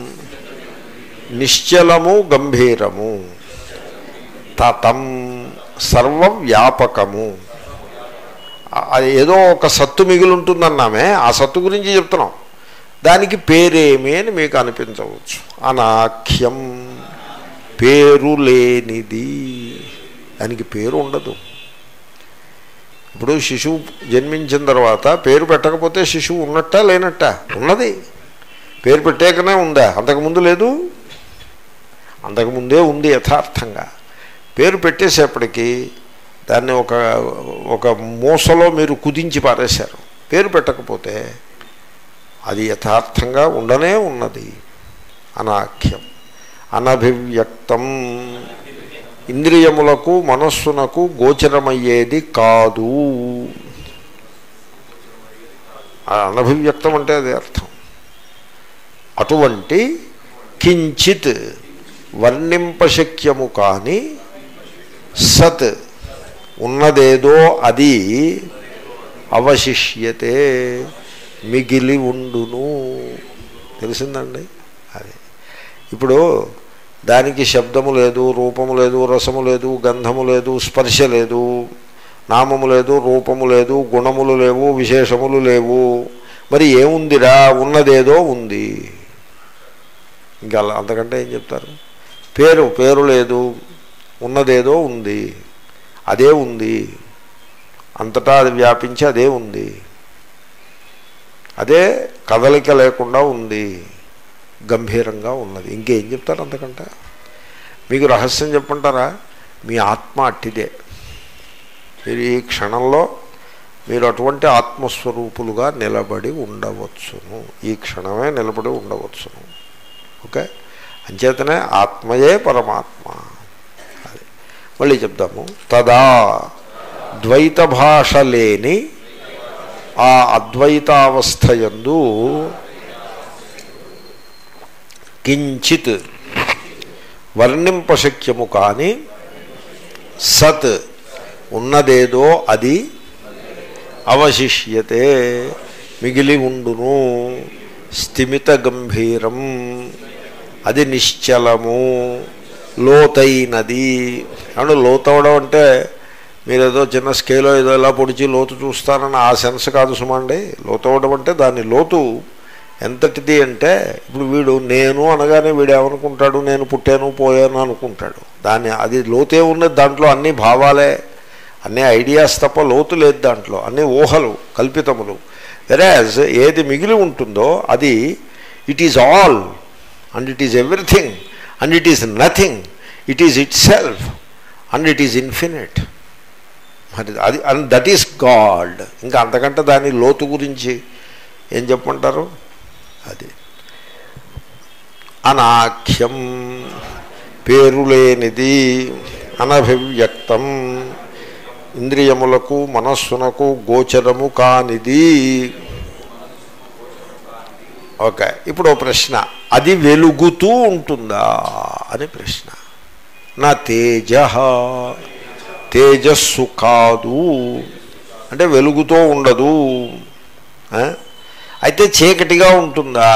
నిశ్చలము గంభీరము తతం సర్వవ్యాపకము ఆ- అది ఏదో ఒక సత్తు మిగిలి ఉంటుందన్నామే ఆ సత్తు గురించి చెప్తున్నాం దానికి పేరేమి అని మీకు అనిపించవచ్చు అనాఖ్యం పేరు లేనిది దానికి పేరు ఉండదు ఇప్పుడు శిశువు జన్మించిన తర్వాత పేరు పెట్టకపోతే శిశువు ఉన్నట్టా లేనట్టా ఉన్నది పేరు పెట్టాకనే ఉందా అంతకుముందు లేదు అంతకుముందే ఉంది యథార్థంగా పేరు పెట్టేసేపటికి దాన్ని ఒక ఒక మూసలో మీరు కుదించి పారేశారు పేరు పెట్టకపోతే అది యథార్థంగా ఉండనే ఉన్నది అనాఖ్యం అనభివ్యక్తం ఇంద్రియములకు మనస్సునకు గోచరమయ్యేది కాదు ఆ అనభివ్యక్తం అంటే అదే అర్థం అటువంటి కించిత్ వర్ణింపశక్యము కాని సత్ ఉన్నదేదో అది అవశిష్యతే మిగిలి ఉండును తెలిసిందండి అది ఇప్పుడు దానికి శబ్దము లేదు రూపము లేదు రసము లేదు గంధము లేదు స్పర్శ లేదు నామము లేదు రూపము లేదు గుణములు లేవు విశేషములు లేవు మరి ఏముందిరా ఉన్నదేదో ఉంది ఇంకా అలా అంతకంటే ఏం చెప్తారు పేరు పేరు లేదు ఉన్నదేదో ఉంది అదే ఉంది అంతటా అది వ్యాపించి అదే ఉంది అదే కదలిక లేకుండా ఉంది గంభీరంగా ఉన్నది ఇంకేం చెప్తారు అంతకంటే మీకు రహస్యం చెప్పంటారా మీ ఆత్మ అట్టిదే మీరు ఈ క్షణంలో మీరు అటువంటి ఆత్మస్వరూపులుగా నిలబడి ఉండవచ్చును ఈ క్షణమే నిలబడి ఉండవచ్చును ఓకే అంచేతనే ఆత్మయే పరమాత్మ అది మళ్ళీ చెప్దాము తదా ద్వైత భాష లేని ఆ అద్వైతావస్థయందు కించిత్ వర్ణింపశక్యము కానీ సత్ ఉన్నదేదో అది అవశిష్యతే మిగిలి ఉండును స్థిమిత గంభీరం అది నిశ్చలము లోతైనది అంటే లోతవడం అంటే మీరు ఏదో చిన్న స్కేలో ఏదో ఎలా పొడిచి లోతు చూస్తారని ఆ సెన్స్ కాదు సుమండి లోతవడం అంటే దాని లోతు ఎంతటిది అంటే ఇప్పుడు వీడు నేను అనగానే వీడు ఏమనుకుంటాడు నేను పుట్టాను పోయాను అనుకుంటాడు దాన్ని అది లోతే ఉన్నది దాంట్లో అన్ని భావాలే అన్ని ఐడియాస్ తప్ప లోతు లేదు దాంట్లో అన్ని ఊహలు కల్పితములు వెరాజ్ ఏది మిగిలి ఉంటుందో అది it is all and it is everything and it is nothing it is itself and it is infinite మరి అది అండ్ దట్ ఈస్ గాడ్ ఇంకా అంతకంటే దాని లోతు గురించి ఏం చెప్పమంటారు అది అనాఖ్యం పేరులేనిది అనభివ్యక్తం ఇంద్రియములకు మనస్సునకు గోచరము కానిది ఓకే ఇప్పుడు ఓ ప్రశ్న అది వెలుగుతూ ఉంటుందా అని ప్రశ్న నా తేజ తేజస్సు కాదు అంటే వెలుగుతో ఉండదు ఆ? అయితే చీకటిగా ఉంటుందా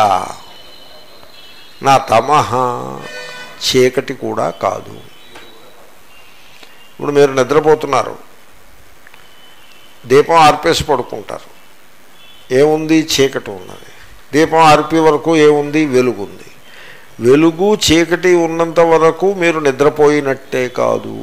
నా తమహ చీకటి కూడా కాదు ఇప్పుడు మీరు నిద్రపోతున్నారు దీపం ఆర్పేసి పడుకుంటారు ఏముంది చీకటి ఉన్నది దీపం ఆర్పే వరకు ఏముంది వెలుగు ఉంది వెలుగు చీకటి ఉన్నంత వరకు మీరు నిద్రపోయినట్టే కాదు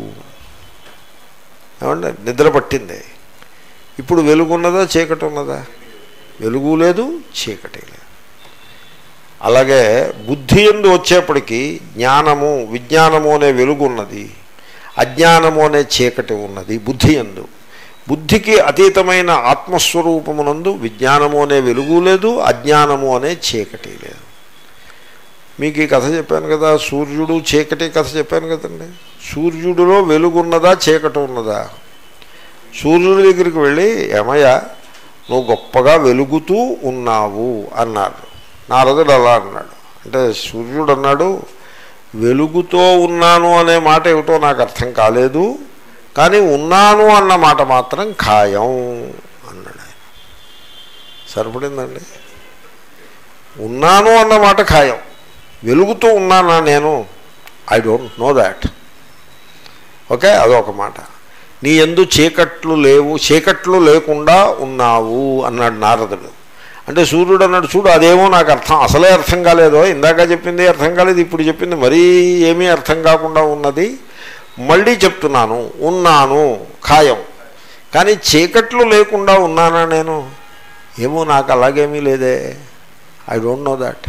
ఏమండి నిద్ర పట్టింది ఇప్పుడు వెలుగు ఉన్నదా చీకటి ఉన్నదా వెలుగు లేదు చీకటి లేదు అలాగే బుద్ధి ఎందు వచ్చేప్పటికీ జ్ఞానము విజ్ఞానము అనే వెలుగు ఉన్నది అజ్ఞానము అనే చీకటి ఉన్నది బుద్ధి ఎందు బుద్ధికి అతీతమైన ఆత్మస్వరూపమునందు విజ్ఞానము అనే వెలుగు లేదు అజ్ఞానము అనే చీకటి లేదు మీకు ఈ కథ చెప్పాను కదా సూర్యుడు చీకటి కథ చెప్పాను కదండి సూర్యుడిలో వెలుగున్నదా చీకటి ఉన్నదా సూర్యుడి దగ్గరికి వెళ్ళి ఏమయ్యా నువ్వు గొప్పగా వెలుగుతూ ఉన్నావు అన్నాడు నారదుడు అలా అన్నాడు అంటే సూర్యుడు అన్నాడు వెలుగుతో ఉన్నాను అనే మాట ఏమిటో నాకు అర్థం కాలేదు కానీ ఉన్నాను అన్న మాట మాత్రం ఖాయం అన్నాడు ఆయన సరిపడిందండి ఉన్నాను అన్న మాట ఖాయం వెలుగుతూ ఉన్నానా నేను I don't know that okay అదొక మాట నీ ఎందు చీకట్లు లేవు చీకట్లు లేకుండా ఉన్నావు అన్నాడు నారదుడు అంటే సూర్యుడు అన్నాడు చూడు అదేమో నాకు అర్థం అసలే అర్థం కాలేదో ఇందాక చెప్పింది అర్థం కాలేదు ఇప్పుడు చెప్పింది మరీ ఏమీ అర్థం కాకుండా ఉన్నది మళ్ళీ చెప్తున్నాను ఉన్నాను ఖాయం కానీ చీకట్లు లేకుండా ఉన్నానా నేను ఏమో నాకు అలాగేమీ లేదే ఐ డోంట్ నో దాట్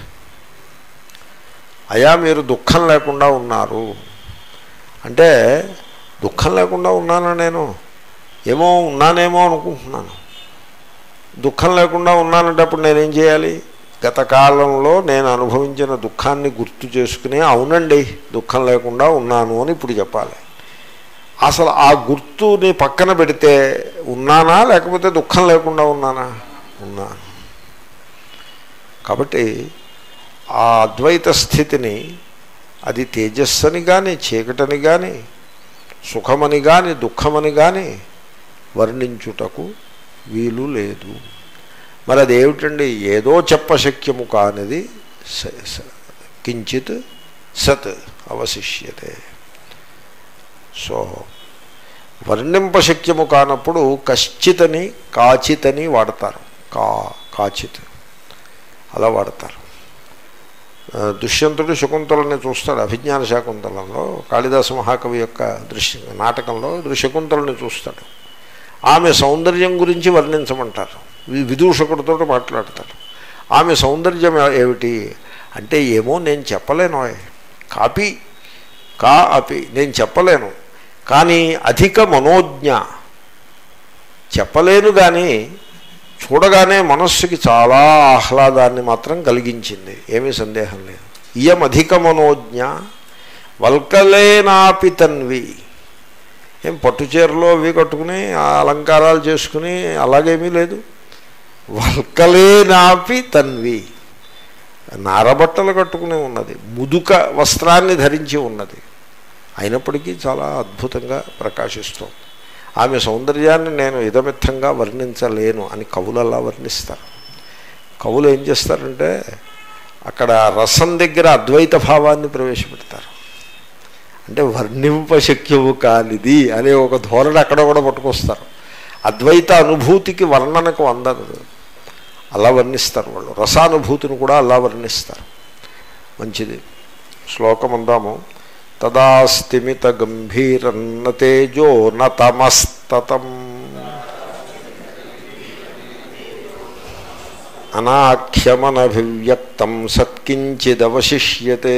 అయా మీరు దుఃఖం లేకుండా ఉన్నారు అంటే దుఃఖం లేకుండా ఉన్నానా నేను ఏమో ఉన్నానేమో అనుకుంటున్నాను దుఃఖం లేకుండా ఉన్నానంటే అప్పుడు నేనేం చేయాలి గత కాలంలో నేను అనుభవించిన దుఃఖాన్ని గుర్తు చేసుకుని అవునండి దుఃఖం లేకుండా ఉన్నాను అని ఇప్పుడు చెప్పాలి అసలు ఆ గుర్తుని పక్కన పెడితే ఉన్నానా లేకపోతే దుఃఖం లేకుండా ఉన్నానా ఉన్నాను కాబట్టి ఆ అద్వైత స్థితిని అది తేజస్సని కానీ చీకటని కానీ సుఖమని కానీ దుఃఖమని కానీ వర్ణించుటకు వీలు లేదు మరి అదేమిటండి ఏదో చెప్పశక్యము కానిది స- స- కించిత్ సత్ అవశిష్యతే సో వర్ణింపశక్యము కానప్పుడు కశ్చితని కాచితని వాడతారు కా కాచిత్ అలా వాడతారు ఆ, దుష్యంతుడు శకుంతలని చూస్తాడు అభిజ్ఞాన శాకుంతలంలో కాళిదాస మహాకవి యొక్క దృశ్య నాటకంలో శకుంతలని చూస్తాడు ఆమె సౌందర్యం గురించి వర్ణించమంటారు వి- విదూషకుడితో మాట్లాడతారు ఆమె సౌందర్యం ఏమిటి అంటే ఏమో నేను చెప్పలేను కాపీ కా అపి నేను చెప్పలేను కానీ అధిక మనోజ్ఞ చెప్పలేను కానీ చూడగానే మనస్సుకి చాలా ఆహ్లాదాన్ని మాత్రం కలిగించింది ఏమీ సందేహం లేదు ఇయం అధిక మనోజ్ఞ వల్కలేనాపి తన్వి ఏం పట్టు చీరలో అవి కట్టుకుని ఆ అలంకారాలు చేసుకుని అలాగేమీ లేదు వల్కలేనాపి తన్వి నారబట్టలు కట్టుకుని ఉన్నది ముదుక వస్త్రాన్ని ధరించి ఉన్నది అయినప్పటికీ చాలా అద్భుతంగా ప్రకాశిస్తోంది ఆమె సౌందర్యాన్ని నేను ఇదమిత్తంగా వర్ణించలేను అని కవులలా వర్ణిస్తారు కవులు ఏం చేస్తారంటే అక్కడ రసం దగ్గర అద్వైత భావాన్ని ప్రవేశపెడతారు అంటే వర్ణింపశక్యము కానిది అనే ఒక ధోరణి అక్కడ కూడా పట్టుకొస్తారు అద్వైత అనుభూతికి వర్ణనకు అందదు అలా వర్ణిస్తారు వాళ్ళు రసానుభూతిని కూడా అలా వర్ణిస్తారు మంచిది శ్లోకం అందాము తదాస్తిమిత గంభీరన్న తేజో నతమస్తతం అనాఖ్యమనభివ్యక్తం సత్కించిదవశిష్యతే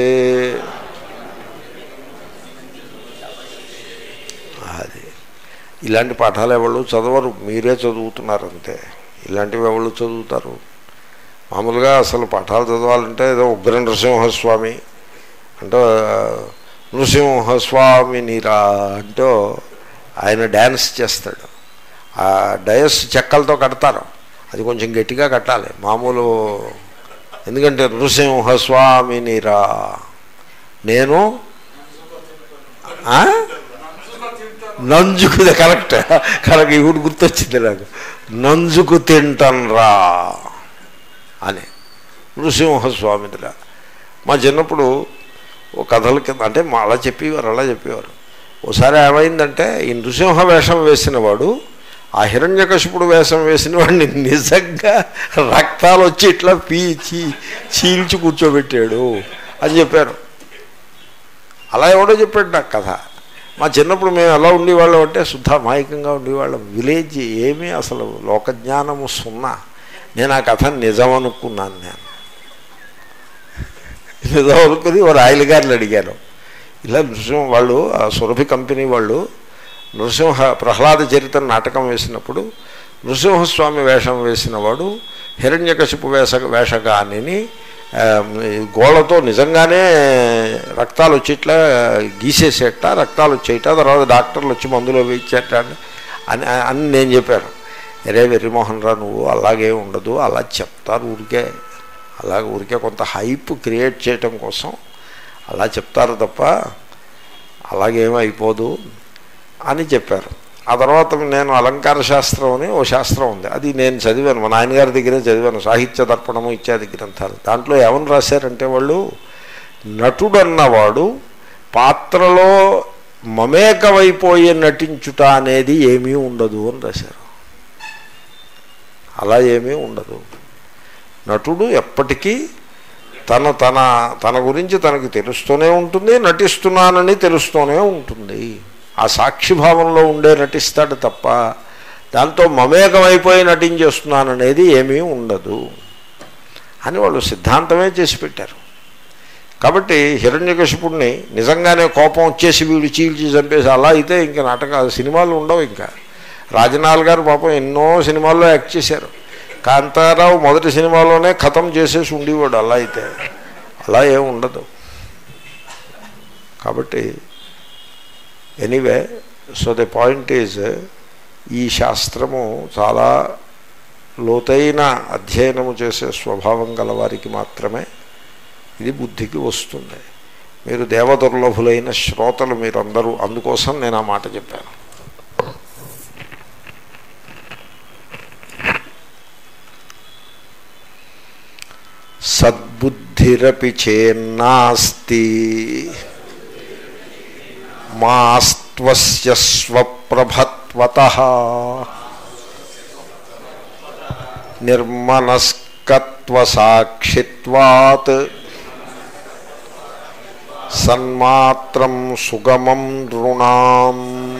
అది ఇలాంటి పాఠాలు ఎవరు చదవరు మీరే చదువుతున్నారు అంతే ఇలాంటివి ఎవరు చదువుతారు మామూలుగా అసలు పాఠాలు చదవాలంటే ఏదో ఉగ్ర నరసింహస్వామి అంటే నృసింహస్వామినిరా అంటూ ఆయన డ్యాన్స్ చేస్తాడు ఆ డయస్ చెక్కలతో కడతారు అది కొంచెం గట్టిగా కట్టాలి మామూలు ఎందుకంటే నృసింహస్వామినిరా నేను ఆ? నంజుకు కరెక్ట్ కరెక్ట్ ఇప్పుడు గుర్తొచ్చింది నాకు నంజుకు తింటన్రా అని నృసింహస్వామిదిరా మా చిన్నప్పుడు ఓ కథల కింద అంటే మా అలా చెప్పేవారు అలా చెప్పేవారు ఓసారి ఏమైందంటే ఈ నృసింహ వేషం వేసిన వాడు ఆ హిరణ్యకశిపుడు వేషం వేసిన వాడిని నిజంగా రక్తాలు వచ్చి ఇట్లా పీచి చీల్చి కూర్చోబెట్టాడు అని చెప్పారు అలా ఎవడో చెప్పాడు నాకు కథ మా చిన్నప్పుడు మేము ఎలా ఉండేవాళ్ళం అంటే శుద్ధ అమాయకంగా ఉండేవాళ్ళం విలేజ్ ఏమీ అసలు లోకజ్ఞానము సున్నా నేను ఆ కథ నిజం అనుకున్నాను నేను నిజం అనుకుని ఓ రాయలు గారిని అడిగాను ఇలా నృసింహ వాళ్ళు ఆ సురభి కంపెనీ వాళ్ళు నృసింహ ప్రహ్లాద చరిత్ర నాటకం వేసినప్పుడు నృసింహస్వామి వేషం వేసిన వాడు హిరణ్యకశిపు వేష వేషగానిని ఆ, ఈ గోళ్ళతో నిజంగానే రక్తాలు వచ్చి ఇట్లా గీసేసేట రక్తాలు వచ్చేట తర్వాత డాక్టర్లు వచ్చి మందులు అవి ఇచ్చేట అని అని నేను చెప్పాను అరే వెర్రిమోహన్ రా నువ్వు అలాగే ఉండదు అలా చెప్తారు ఊరికే అలాగే ఊరికే కొంత హైప్ క్రియేట్ చేయటం కోసం అలా చెప్తారు తప్ప అలాగేమీ అయిపోదు అని చెప్పారు ఆ తర్వాత నేను అలంకార శాస్త్రం అని ఓ శాస్త్రం ఉంది అది నేను చదివాను మా నాన్నగారి దగ్గరే చదివాను సాహిత్య దర్పణము ఇత్యాది గ్రంథాలు దాంట్లో ఏమని రాశారంటే వాళ్ళు నటుడు అన్నవాడు పాత్రలో మమేకమైపోయి నటించుట అనేది ఏమీ ఉండదు అని రాశారు అలా ఏమీ ఉండదు నటుడు ఎప్పటికీ తన తన తన గురించి తనకి తెలుస్తూనే ఉంటుంది నటిస్తున్నానని తెలుస్తూనే ఉంటుంది ఆ సాక్షిభావంలో ఉండే నటిస్తాడు తప్ప దాంతో మమేకమైపోయి నటించేస్తున్నాననేది ఏమీ ఉండదు అని వాళ్ళు సిద్ధాంతమే చేసి పెట్టారు కాబట్టి హిరణ్యకశిపుడిని నిజంగానే కోపం వచ్చేసి వీడు చీల్చి చంపేసి అలా అయితే ఇంకా నాటక సినిమాలు ఉండవు ఇంకా రాజనాల్ గారు పాపం ఎన్నో సినిమాల్లో యాక్ట్ చేశారు కాంతారావు మొదటి సినిమాలోనే ఖతం చేసేసి ఉండేవాడు అలా అయితే అలా ఏం ఉండదు కాబట్టి anyway so the point is ఈ శాస్త్రము చాలా లోతైన అధ్యయనము చేసే స్వభావం గల వారికి మాత్రమే ఇది బుద్ధికి వస్తుంది మీరు దేవదుర్లభులైన శ్రోతలు మీరందరూ అందుకోసం నేను ఆ మాట చెప్పాను సద్బుద్ధిరపి చేన్నాస్తి మాస్త్వస్య స్వప్రయోజనాయ స్వప్రభత్వత నిర్మనస్కత్వసాక్షిత్వాత్ సన్మాత్రం సుగమం నృణాం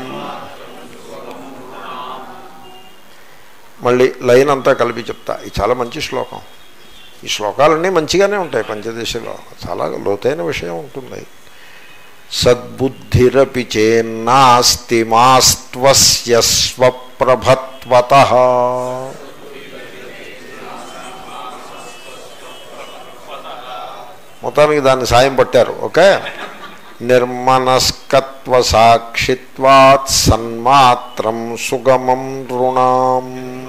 మళ్ళీ లైన్ అంతా కలిపి చెప్తా ఇది చాలా మంచి శ్లోకం ఈ శ్లోకాలన్నీ మంచిగానే ఉంటాయి పంచదశలో చాలా లోతైన విషయం ఉంటుంది సద్బుద్ధిరపి చేన్నాస్తి మాస్త్వస్య స్వప్రభత్వత మొత్తానికి దాన్ని సాయం పట్టారు ఓకే నిర్మనస్కత్వ సాక్షిత్వాత్ సన్మాత్రం సుగమం రుణాం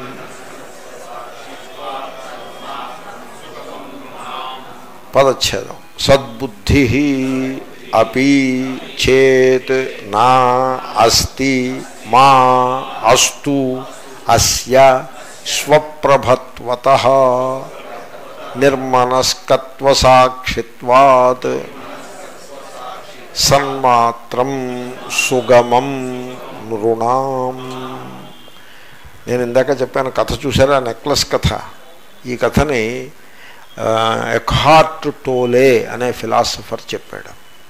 పదచ్ఛేదం సద్బుద్ధి అపి చేత్ నా అస్తి మా అస్తు అస్య స్వప్రభత్వత నిర్మనస్కత్వసాక్షిత్వాత్ సన్మాత్రం సుగమం నృణాం నేను ఇందాక చెప్పాను కథ చూసారా నెక్లెస్ కథ ఈ కథని ఎక్హార్ట్ టోలే అనే ఫిలాసఫర్ చెప్పాడు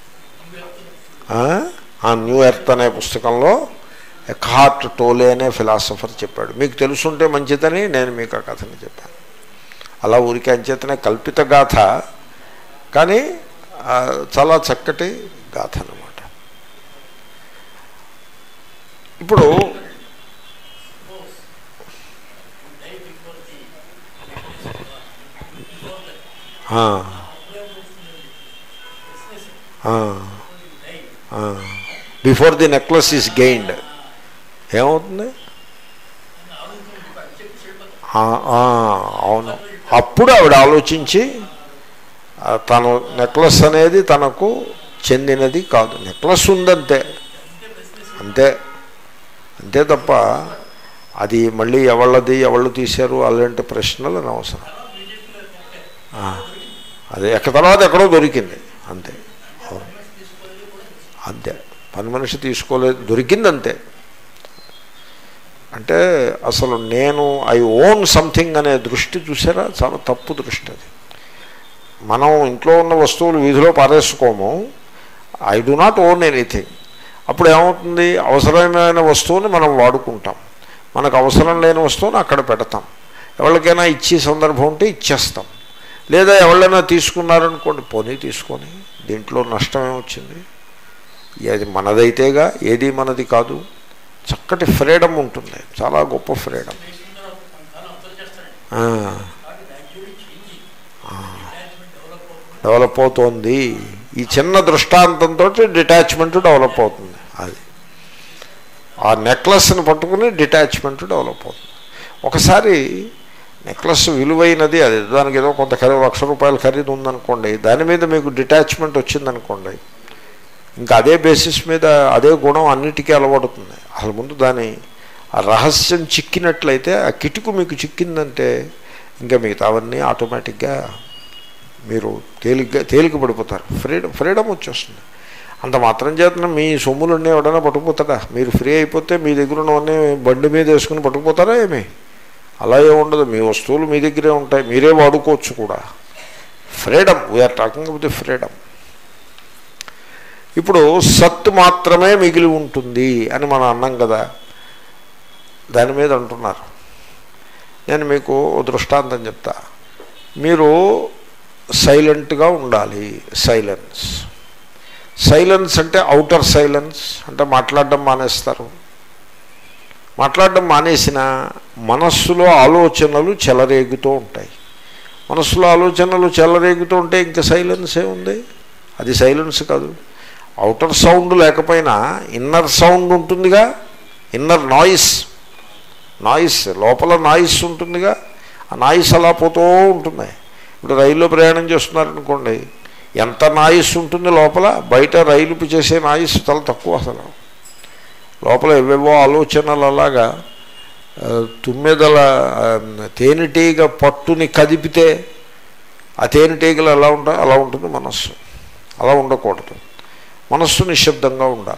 ఆ న్యూ ఎర్త్ అనే పుస్తకంలో ఎక్హార్ట్ టోలే అనే ఫిలాసఫర్ చెప్పాడు మీకు తెలుసుంటే మంచిదని నేను మీకు ఆ కథని చెప్పాను అలా ఊరికే అంచేతనే కల్పిత గాథ కానీ చాలా చక్కటి గాథ అన్నమాట ఇప్పుడు before the necklace is gained ఏమవుతుంది అవును అప్పుడు ఆవిడ ఆలోచించి తను నెక్లెస్ అనేది తనకు చెందినది కాదు నెక్లెస్ ఉందంతే అంతే అంతే తప్ప అది మళ్ళీ ఎవళ్ళది ఎవళ్ళు తీశారు అలాంటి ప్రశ్నలు అనవసరం అది ఎక్క తర్వాత ఎక్కడో దొరికింది అంతే అంతే పని మనిషి తీసుకోలేదు దొరికింది అంతే అంటే అసలు నేను ఐ ఓన్ సంథింగ్ అనే దృష్టి చూసారా చాలా తప్పు దృష్టి అది మనం ఇంట్లో ఉన్న వస్తువులు వీధిలో పారేసుకోము I do not own anything అప్పుడు ఏమవుతుంది అవసరమైన వస్తువుని మనం వాడుకుంటాం మనకు అవసరం లేని వస్తువుని అక్కడ పెడతాం ఎవరికైనా ఇచ్చే సందర్భం ఉంటే ఇచ్చేస్తాం లేదా ఎవరైనా తీసుకున్నారనుకోండి పోనీ తీసుకొని దీంట్లో నష్టం ఏమొచ్చింది అది మనదైతేగా ఏది మనది కాదు చక్కటి ఫ్రీడమ్ ఉంటుంది చాలా గొప్ప ఫ్రీడమ్ డెవలప్ అవుతోంది ఈ చిన్న దృష్టాంతంతో డిటాచ్మెంట్ డెవలప్ అవుతుంది అది ఆ నెక్లెస్ని పట్టుకుని డిటాచ్మెంట్ డెవలప్ అవుతుంది ఒకసారి నెక్లెస్ విలువైనది అది దానికి ఏదో కొంత ఖరీదు లక్ష రూపాయల ఖరీదు ఉందనుకోండి దాని మీద మీకు డిటాచ్మెంట్ వచ్చిందనుకోండి ఇంకా అదే బేసిస్ మీద అదే గుణం అన్నిటికీ అలవడుతుంది అసలు ముందు దాని ఆ రహస్యం చిక్కినట్లయితే ఆ కిటుకు మీకు చిక్కిందంటే ఇంకా మిగతావన్నీ ఆటోమేటిక్గా మీరు తేలిగ్గా తేలిక పడిపోతారు ఫ్రీడమ్ ఫ్రీడమ్ వచ్చేస్తుంది అంత మాత్రం చేతన మీ సొమ్ములన్నీ ఎవడైనా పట్టుకుపోతాడా మీరు ఫ్రీ అయిపోతే మీ దగ్గర ఉన్నవన్నీ బండి మీద వేసుకుని పట్టుకుపోతారా ఏమి అలా ఏ ఉండదు మీ వస్తువులు మీ దగ్గరే ఉంటాయి మీరే వాడుకోవచ్చు కూడా freedom we are talking about the freedom ఇప్పుడు సత్ మాత్రమే మిగిలి ఉంటుంది అని మనం అన్నాం కదా దాని మీద అంటున్నారు నేను మీకు దృష్టాంతం చెప్తా మీరు సైలెంట్గా ఉండాలి సైలెన్స్ సైలెన్స్ అంటే అవుటర్ సైలెన్స్ అంటే మాట్లాడడం మానేస్తారు మాట్లాడడం మానేసిన మనస్సులో ఆలోచనలు చెలరేగుతూ ఉంటాయి మనస్సులో ఆలోచనలు చెలరేగుతూ ఉంటే ఇంకా సైలెన్స్ ఏముంది అది సైలెన్స్ కాదు అవుటర్ సౌండ్ లేకపోయినా ఇన్నర్ సౌండ్ ఉంటుందిగా ఇన్నర్ నాయిస్ నాయిస్ లోపల నాయిస్ ఉంటుందిగా ఆ నాయిస్ అలా పోతూ ఉంటుంది ఇప్పుడు రైల్లో ప్రయాణం చేస్తున్నారనుకోండి ఎంత నాయిస్ ఉంటుంది లోపల బయట రైలు చేసే నాయిస్ చాలా తక్కువ అసలు లోపల ఎవేవో ఆలోచనలు అలాగా తుమ్మెదల తేనెటీగ పట్టుని కదిపితే ఆ తేనెటీగలు ఎలా ఉంటాయి అలా ఉంటుంది మనస్సు అలా ఉండకూడదు మనస్సు నిశ్శబ్దంగా ఉండాలి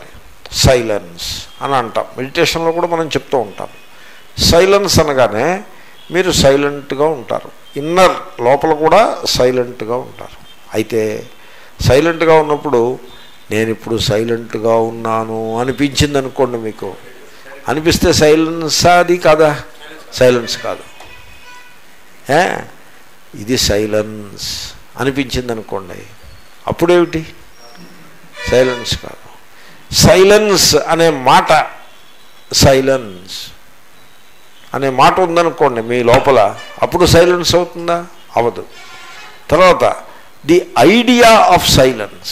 సైలెన్స్ అని అంటాం మెడిటేషన్లో కూడా మనం చెప్తూ ఉంటాం సైలెన్స్ అనగానే మీరు సైలెంట్గా ఉంటారు ఇన్నర్ లోపల కూడా సైలెంట్గా ఉంటారు అయితే సైలెంట్గా ఉన్నప్పుడు నేను ఇప్పుడు సైలెంట్గా ఉన్నాను అనిపించింది అనుకోండి మీకు అనిపిస్తే సైలెన్స్ అది కాదా సైలెన్స్ కాదు ఏ ఇది సైలెన్స్ అనిపించింది అనుకోండి అప్పుడేమిటి సైలెన్స్ కాదు సైలెన్స్ అనే మాట సైలెన్స్ అనే మాట ఉందనుకోండి మీ లోపల అప్పుడు సైలెన్స్ అవుతుందా అవదు తర్వాత ది ఐడియా ఆఫ్ సైలెన్స్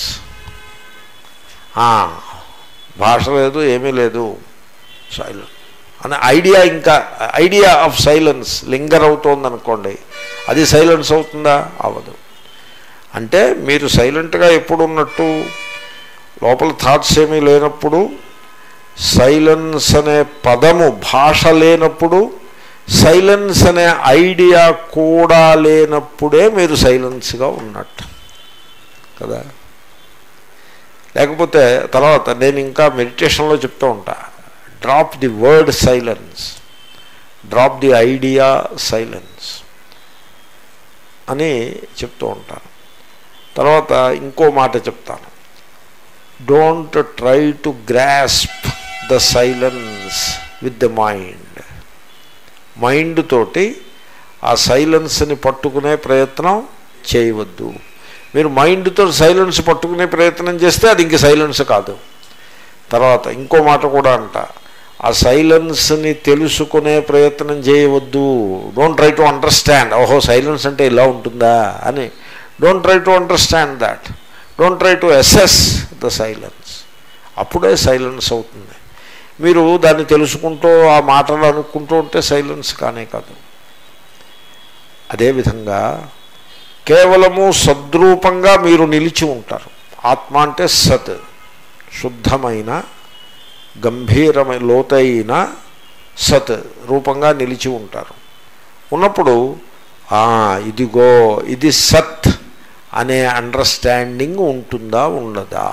భాష లేదు ఏమీ లేదు సైలెన్స్ అనే ఐడియా ఇంకా ఐడియా ఆఫ్ సైలెన్స్ లింగర్ అవుతోంది అనుకోండి అది సైలెన్స్ అవుతుందా అవదు అంటే మీరు సైలెంట్గా ఎప్పుడు ఉన్నట్టు లోపల థాట్స్ ఏమీ లేనప్పుడు సైలెన్స్ అనే పదము భాష లేనప్పుడు సైలెన్స్ అనే ఐడియా కూడా లేనప్పుడే మీరు సైలెన్స్గా ఉన్నట్టు కదా లేకపోతే తర్వాత నేను ఇంకా మెడిటేషన్లో చెప్తూ ఉంటా drop the word silence drop the idea silence అని చెప్తూ ఉంటాను తర్వాత ఇంకో మాట చెప్తాను don't try to grasp the silence with the mind mind తోటి ఆ సైలెన్స్ని పట్టుకునే ప్రయత్నం చేయవద్దు మీరు మైండ్తో సైలెన్స్ పట్టుకునే ప్రయత్నం చేస్తే అది ఇంక సైలెన్స్ కాదు తర్వాత ఇంకో మాట కూడా అంట ఆ సైలెన్స్ని తెలుసుకునే ప్రయత్నం చేయవద్దు డోంట్ ట్రై టు అండర్స్టాండ్ ఓహో సైలెన్స్ అంటే ఇలా ఉంటుందా అని don't try to understand that don't try to assess the silence అప్పుడే సైలెన్స్ అవుతుంది మీరు దాన్ని తెలుసుకుంటూ ఆ మాటలు అనుకుంటూ ఉంటే సైలెన్స్ కానే కాదు అదేవిధంగా కేవలము సద్రూపంగా మీరు నిలిచి ఉంటారు ఆత్మ అంటే సత్ శుద్ధమైన గంభీరమైన లోతైన సత్ రూపంగా నిలిచి ఉంటారు ఉన్నప్పుడు ఇదిగో ఇది సత్ అనే అండర్స్టాండింగ్ ఉంటుందా ఉండదా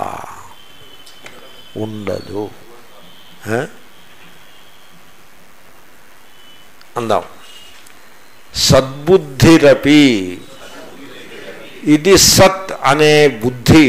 ఉండదు అందాం సద్బుద్ధిరపి ఇది సత్ అనే బుద్ధి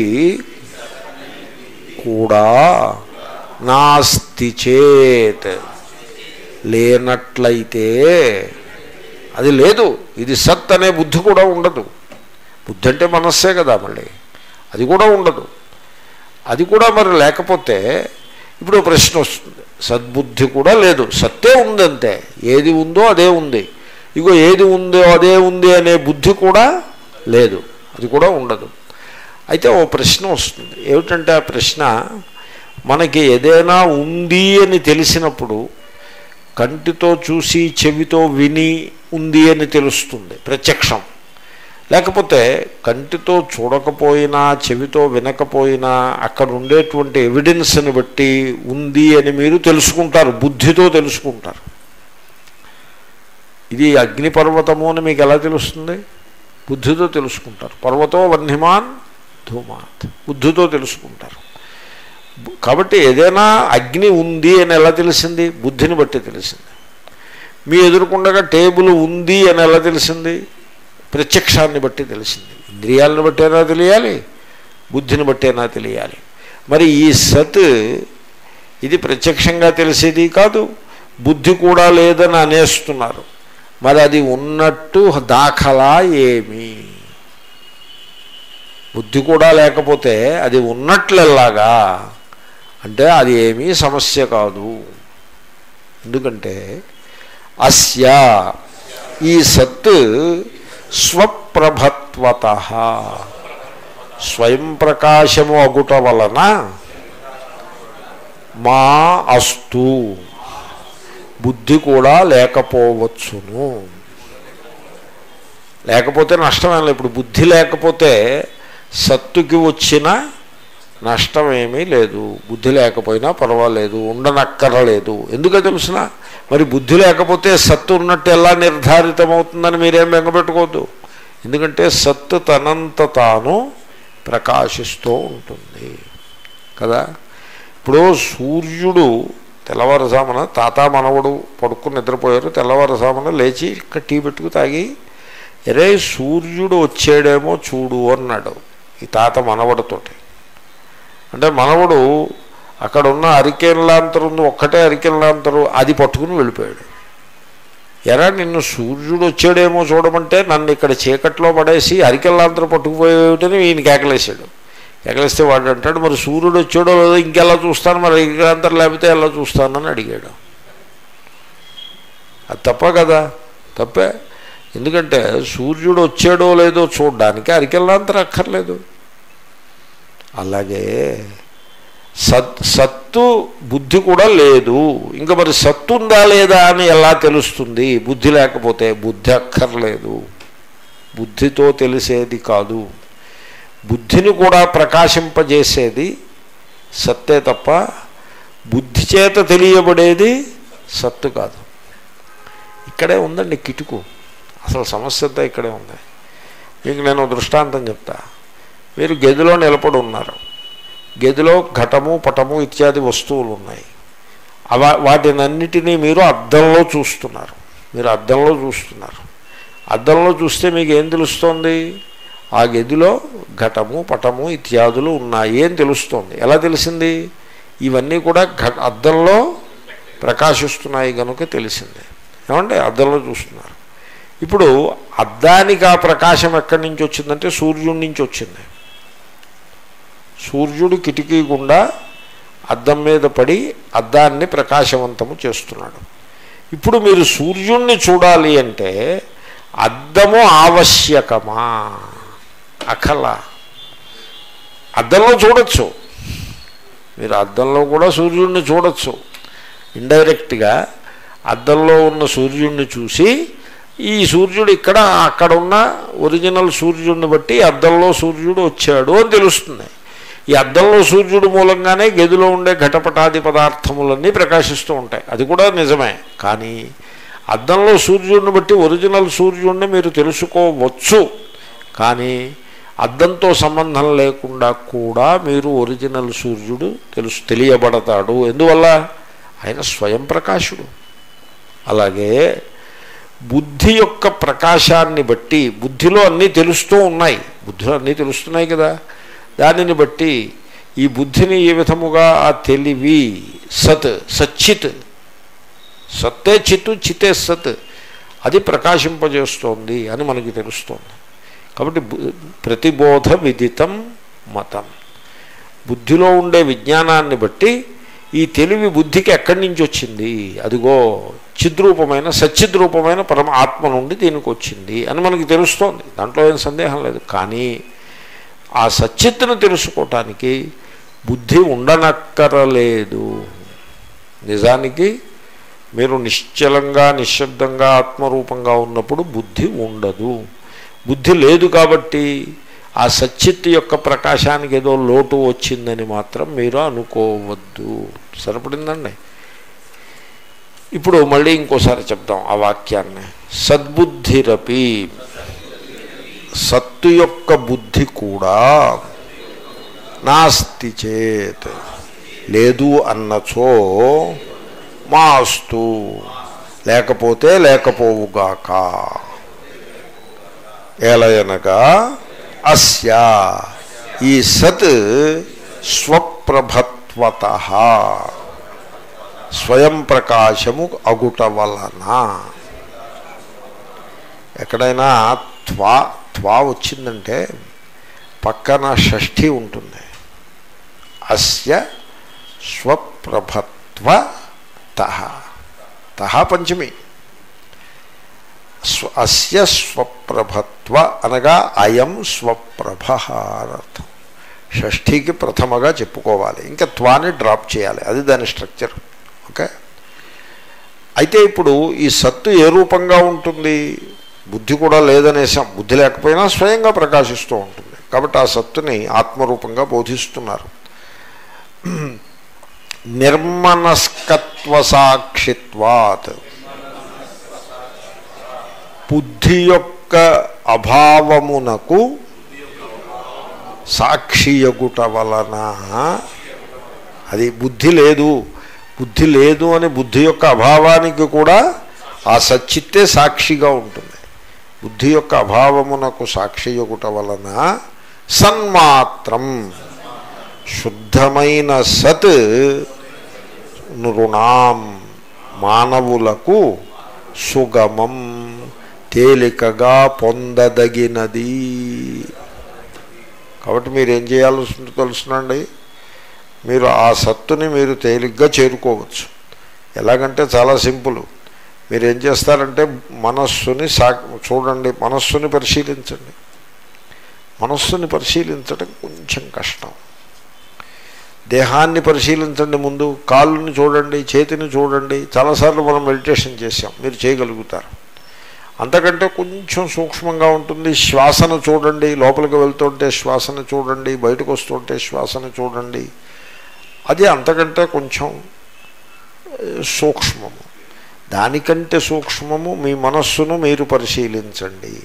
కూడా నాస్తి చేత్ లేనట్లయితే అది లేదు ఇది సత్ అనే బుద్ధి కూడా ఉండదు బుద్ధి అంటే మనస్సే కదా మళ్ళీ అది కూడా ఉండదు అది కూడా మరి లేకపోతే ఇప్పుడు ప్రశ్న వస్తుంది సద్బుద్ధి కూడా లేదు సత్తే ఉందంతే ఏది ఉందో అదే ఉంది ఇగో ఏది ఉందో అదే ఉంది అనే బుద్ధి కూడా లేదు అది కూడా ఉండదు అయితే ఓ ప్రశ్న వస్తుంది ఏమిటంటే ఆ ప్రశ్న మనకి ఏదైనా ఉంది అని తెలిసినప్పుడు కంటితో చూసి చెవితో విని ఉంది అని తెలుస్తుంది ప్రత్యక్షం లేకపోతే కంటితో చూడకపోయినా చెవితో వినకపోయినా అక్కడ ఉండేటువంటి ఎవిడెన్స్ని బట్టి ఉంది అని మీరు తెలుసుకుంటారు బుద్ధితో తెలుసుకుంటారు ఇది అగ్నిపర్వతము అని మీకు ఎలా తెలుస్తుంది బుద్ధితో తెలుసుకుంటారు పర్వతో వన్హిమాన్ ధూమాత్ బుద్ధితో తెలుసుకుంటారు కాబట్టి ఏదైనా అగ్ని ఉంది అని ఎలా తెలిసింది బుద్ధిని బట్టి తెలిసింది మీ ఎదురుకుండగా టేబుల్ ఉంది అని ఎలా తెలిసింది ప్రత్యక్షాన్ని బట్టి తెలిసింది ఇంద్రియాలను బట్టైనా తెలియాలి బుద్ధిని బట్టైనా తెలియాలి మరి ఈ సత్ ఇది ప్రత్యక్షంగా తెలిసేది కాదు బుద్ధి కూడా లేదని అనేస్తున్నారు మరి అది ఉన్నట్టు దాఖలా ఏమి బుద్ధి కూడా లేకపోతే అది ఉన్నట్లెల్లాగా అంటే అది ఏమీ సమస్య కాదు ఎందుకంటే అస్య ఈ సత్ స్వప్రభత్వత స్వయం ప్రకాశము అగుట వలన మా అస్తు బుద్ధి కూడా లేకపోవచ్చును లేకపోతే నష్టమేం లేదు ఇప్పుడు బుద్ధి లేకపోతే సత్తుకి వచ్చిన నష్టమేమీ లేదు బుద్ధి లేకపోయినా పర్వాలేదు ఉండనక్కరలేదు ఎందుకో తెలుసిన మరి బుద్ధి లేకపోతే సత్తు ఉన్నట్టు ఎలా నిర్ధారితమవుతుందని మీరేం బెంగపెట్టుకోవద్దు ఎందుకంటే సత్తు తనంత తాను ప్రకాశిస్తూ ఉంటుంది కదా ఇప్పుడు సూర్యుడు తెల్లవారుజామున తాత మనవడు పడుకుని నిద్రపోయారు తెల్లవారుజామున లేచి ఇక్కడ టీ పెట్టుకు తాగి ఎరే సూర్యుడు వచ్చాడేమో చూడు అన్నాడు ఈ తాత మనవడితోటి అంటే మనవడు అక్కడ ఉన్న అరికెన్లాంతరు ఉంది ఒక్కటే అరికెన్లాంతరు అది పట్టుకుని వెళ్ళిపోయాడు ఎరా నిన్ను సూర్యుడు వచ్చాడేమో చూడమంటే నన్ను ఇక్కడ చీకట్లో పడేసి అరికెల్లాంతరం పట్టుకుపోయేటని ఈయన కేకలేశాడు కేకలేస్తే వాడు అంటాడు మరి సూర్యుడు వచ్చాడో లేదో ఇంకెలా చూస్తాను మరి అరికెల్లాంతరం లేకపోతే ఎలా చూస్తానని అడిగాడు అది తప్ప కదా తప్పే ఎందుకంటే సూర్యుడు వచ్చాడో లేదో చూడడానికి అరికెల్లాంతరం అక్కర్లేదు అలాగే సత్ సత్తు బుద్ధి కూడా లేదు ఇంకా మరి సత్తు ఉందా లేదా అని ఎలా తెలుస్తుంది బుద్ధి లేకపోతే బుద్ధి అక్కర్లేదు బుద్ధితో తెలిసేది కాదు బుద్ధిని కూడా ప్రకాశింపజేసేది సత్తే తప్ప బుద్ధి చేత తెలియబడేది సత్తు కాదు ఇక్కడే ఉందండి కిటుకు అసలు సమస్య అంతా ఇక్కడే ఉంది మీకు నేను దృష్టాంతం చెప్తా మీరు గదిలో నిలబడి ఉన్నారు గదిలో ఘటము పటము ఇత్యాది వస్తువులు ఉన్నాయి అవ వాటినన్నిటినీ మీరు అద్దంలో చూస్తున్నారు మీరు అద్దంలో చూస్తున్నారు అద్దంలో చూస్తే మీకు ఏం తెలుస్తోంది ఆ గదిలో ఘటము పటము ఇత్యాదులు ఉన్నాయి అని తెలుస్తోంది ఎలా తెలిసింది ఇవన్నీ కూడా ఘట అద్దంలో ప్రకాశిస్తున్నాయి కనుక తెలిసింది ఏమంటే అద్దంలో చూస్తున్నారు ఇప్పుడు అద్దానికి ఆ ప్రకాశం ఎక్కడి నుంచి వచ్చిందంటే సూర్యుడి నుంచి వచ్చింది సూర్యుడు కిటికీ గుండా అద్దం మీద పడి అద్దాన్ని ప్రకాశవంతము చేస్తున్నాడు ఇప్పుడు మీరు సూర్యుణ్ణి చూడాలి అంటే అద్దము ఆవశ్యకమా అఖల అద్దంలో చూడొచ్చు మీరు అద్దంలో కూడా సూర్యుడిని చూడొచ్చు ఇండైరెక్ట్గా అద్దంలో ఉన్న సూర్యుడిని చూసి ఈ సూర్యుడు ఇక్కడ అక్కడ ఉన్న ఒరిజినల్ సూర్యుడిని బట్టి అద్దంలో సూర్యుడు వచ్చాడు అని తెలుస్తుంది ఈ అద్దంలో సూర్యుడు మూలంగానే గదిలో ఉండే ఘటపటాది పదార్థములన్నీ ప్రకాశిస్తూ ఉంటాయి అది కూడా నిజమే కానీ అద్దంలో సూర్యుడిని బట్టి ఒరిజినల్ సూర్యుడిని మీరు తెలుసుకోవచ్చు కానీ అద్దంతో సంబంధం లేకుండా కూడా మీరు ఒరిజినల్ సూర్యుడు తెలుసు తెలియబడతాడు ఎందువల్ల ఆయన స్వయం ప్రకాశుడు అలాగే బుద్ధి యొక్క ప్రకాశాన్ని బట్టి బుద్ధిలో అన్నీ తెలుస్తూ ఉన్నాయి బుద్ధిలో అన్నీ తెలుస్తున్నాయి కదా దానిని బట్టి ఈ బుద్ధిని ఏ విధముగా ఆ తెలివి సత్ సచ్చిత్ సత్తే చిత్తు చితే సత్ అది ప్రకాశింపజేస్తోంది అని మనకి తెలుస్తోంది కాబట్టి ప్రతిబోధ విదితం మతం బుద్ధిలో ఉండే విజ్ఞానాన్ని బట్టి ఈ తెలివి బుద్ధికి ఎక్కడి నుంచి వచ్చింది అదిగో చిద్రూపమైన సచ్చిద్రూపమైన పరమ ఆత్మ నుండి దీనికి వచ్చింది అని మనకి తెలుస్తోంది దాంట్లో ఏం సందేహం లేదు కానీ ఆ సచ్చిత్తును తెలుసుకోవటానికి బుద్ధి ఉండనక్కరలేదు నిజానికి మీరు నిశ్చలంగా నిశ్శబ్దంగా ఆత్మరూపంగా ఉన్నప్పుడు బుద్ధి ఉండదు బుద్ధి లేదు కాబట్టి ఆ సచ్చిత్ యొక్క ప్రకాశానికి ఏదో లోటు వచ్చిందని మాత్రం మీరు అనుకోవద్దు సరిపడిందండి ఇప్పుడు మళ్ళీ ఇంకోసారి చెప్దాం ఆ వాక్యాన్ని సద్బుద్ధిరపి సత్తు యొక్క బుద్ధి కూడా నాస్తి చేత్ లేదు అన్నచో మాస్తు లేకపోతే లేకపోవుగాక ఏలయనగా అస్య ఈ సత్ స్వప్రభత్వత స్వయం ప్రకాశము అగుట వలన ఎక్కడైనా త్వా త్వా వచ్చిందంటే పక్కన షష్ఠి ఉంటుంది అస్య స్వప్రభత్వ తహ తహ పంచమి స్వ అస్య స్వప్రభత్వ అనగా అయం స్వప్రభ అనర్థం షష్ఠికి ప్రథమగా చెప్పుకోవాలి ఇంకా త్వాని డ్రాప్ చేయాలి అది దాని స్ట్రక్చర్ ఓకే అయితే ఇప్పుడు ఈ సత్తు ఏ రూపంగా ఉంటుంది బుద్ధి కూడా లేదనేసాం బుద్ధి లేకపోయినా స్వయంగా ప్రకాశిస్తూ ఉంటుంది కాబట్టి ఆ సత్తుని ఆత్మరూపంగా బోధిస్తున్నారు నిర్మనస్కత్వ సాక్షిత్వాత్ బుద్ధి యొక్క అభావమునకు సాక్షియగుట వలన అది బుద్ధి లేదు బుద్ధి లేదు అని బుద్ధి యొక్క అభావానికి కూడా ఆ సచ్చిత్తే సాక్షిగా ఉంటుంది బుద్ధి యొక్క అభావమునకు సాక్షి యొకుట వలన సన్మాత్రం శుద్ధమైన సత్ నృణాం మానవులకు సుగమం తేలికగా పొందదగినది కాబట్టి మీరు ఏం చేయాల్సి తెలుసునండి మీరు ఆ సత్తుని మీరు తేలిగ్గా చేరుకోవచ్చు ఎలాగంటే చాలా సింపుల్ మీరు ఏం చేస్తారంటే మనస్సుని సా చూడండి మనస్సుని పరిశీలించండి మనస్సుని పరిశీలించడం కొంచెం కష్టం దేహాన్ని పరిశీలించండి ముందు కాళ్ళని చూడండి చేతిని చూడండి చాలాసార్లు మనం మెడిటేషన్ చేసాం మీరు చేయగలుగుతారు అంతకంటే కొంచెం సూక్ష్మంగా ఉంటుంది శ్వాసను చూడండి లోపలికి వెళ్తుంటే శ్వాసను చూడండి బయటకు వస్తుంటే శ్వాసను చూడండి అది అంతకంటే కొంచెం సూక్ష్మము దానికంటే సూక్ష్మము మీ మనస్సును మీరు పరిశీలించండి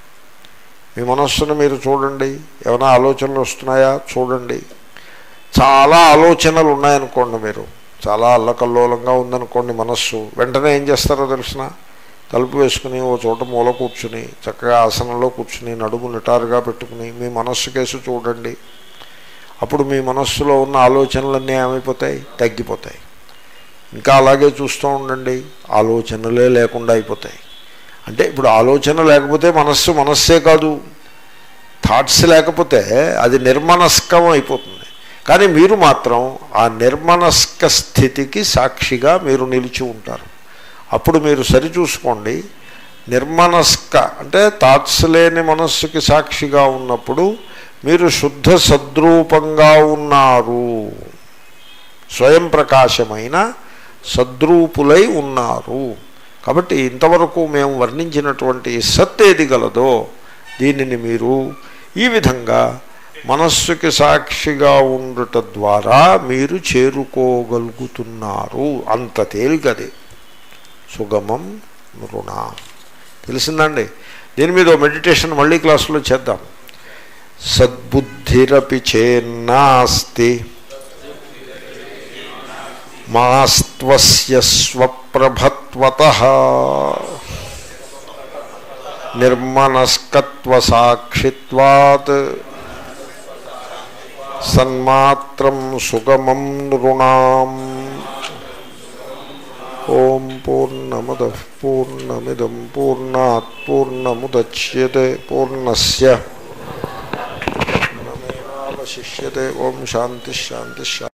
మీ మనస్సును మీరు చూడండి ఏమైనా ఆలోచనలు వస్తున్నాయా చూడండి చాలా ఆలోచనలు ఉన్నాయనుకోండి మీరు చాలా అల్లకల్లోలంగా ఉందనుకోండి మనస్సు వెంటనే ఏం చేస్తారో తెలిసిన తలుపు వేసుకుని ఓ చోట మూల కూర్చుని చక్కగా ఆసనంలో కూర్చుని నడుము నిటారుగా పెట్టుకుని మీ మనస్సు కేసు చూడండి అప్పుడు మీ మనస్సులో ఉన్న ఆలోచనలన్నీ ఏమైపోతాయి తగ్గిపోతాయి ఇంకా అలాగే చూస్తూ ఉండండి ఆలోచనలే లేకుండా అయిపోతాయి అంటే ఇప్పుడు ఆలోచన లేకపోతే మనస్సు మనస్సే కాదు థాట్స్ లేకపోతే అది నిర్మనస్కం అయిపోతుంది కానీ మీరు మాత్రం ఆ నిర్మనస్క స్థితికి సాక్షిగా మీరు నిలిచి ఉంటారు అప్పుడు మీరు సరిచూసుకోండి నిర్మనస్క అంటే థాట్స్ లేని మనస్సుకి సాక్షిగా ఉన్నప్పుడు మీరు శుద్ధ సద్రూపంగా ఉన్నారు స్వయం ప్రకాశమైన సద్రూపులై ఉన్నారు కాబట్టి ఇంతవరకు మేము వర్ణించినటువంటి సత్ ఏది గలదో దీనిని మీరు ఈ విధంగా మనస్సుకి సాక్షిగా ఉండుట ద్వారా మీరు చేరుకోగలుగుతున్నారు అంత తేలికది సుగమం నృణ తెలిసిందండి దీని మీద మెడిటేషన్ మళ్ళీ క్లాసులో చేద్దాం సద్బుద్ధిరపి చేన్నాస్తి మాస్త్వస్య స్వప్రభత్వత నిర్మనస్కత్వసాక్షిత్వాత్ సన్మాత్రం సుగమం నృణాం ఓం పూర్ణముద పూర్ణమిదం పూర్ణాత్ పూర్ణముద్యతే పూర్ణస్య పూర్ణమేవాवशिष्यते ఓం శాంతి శాంతి శాంతి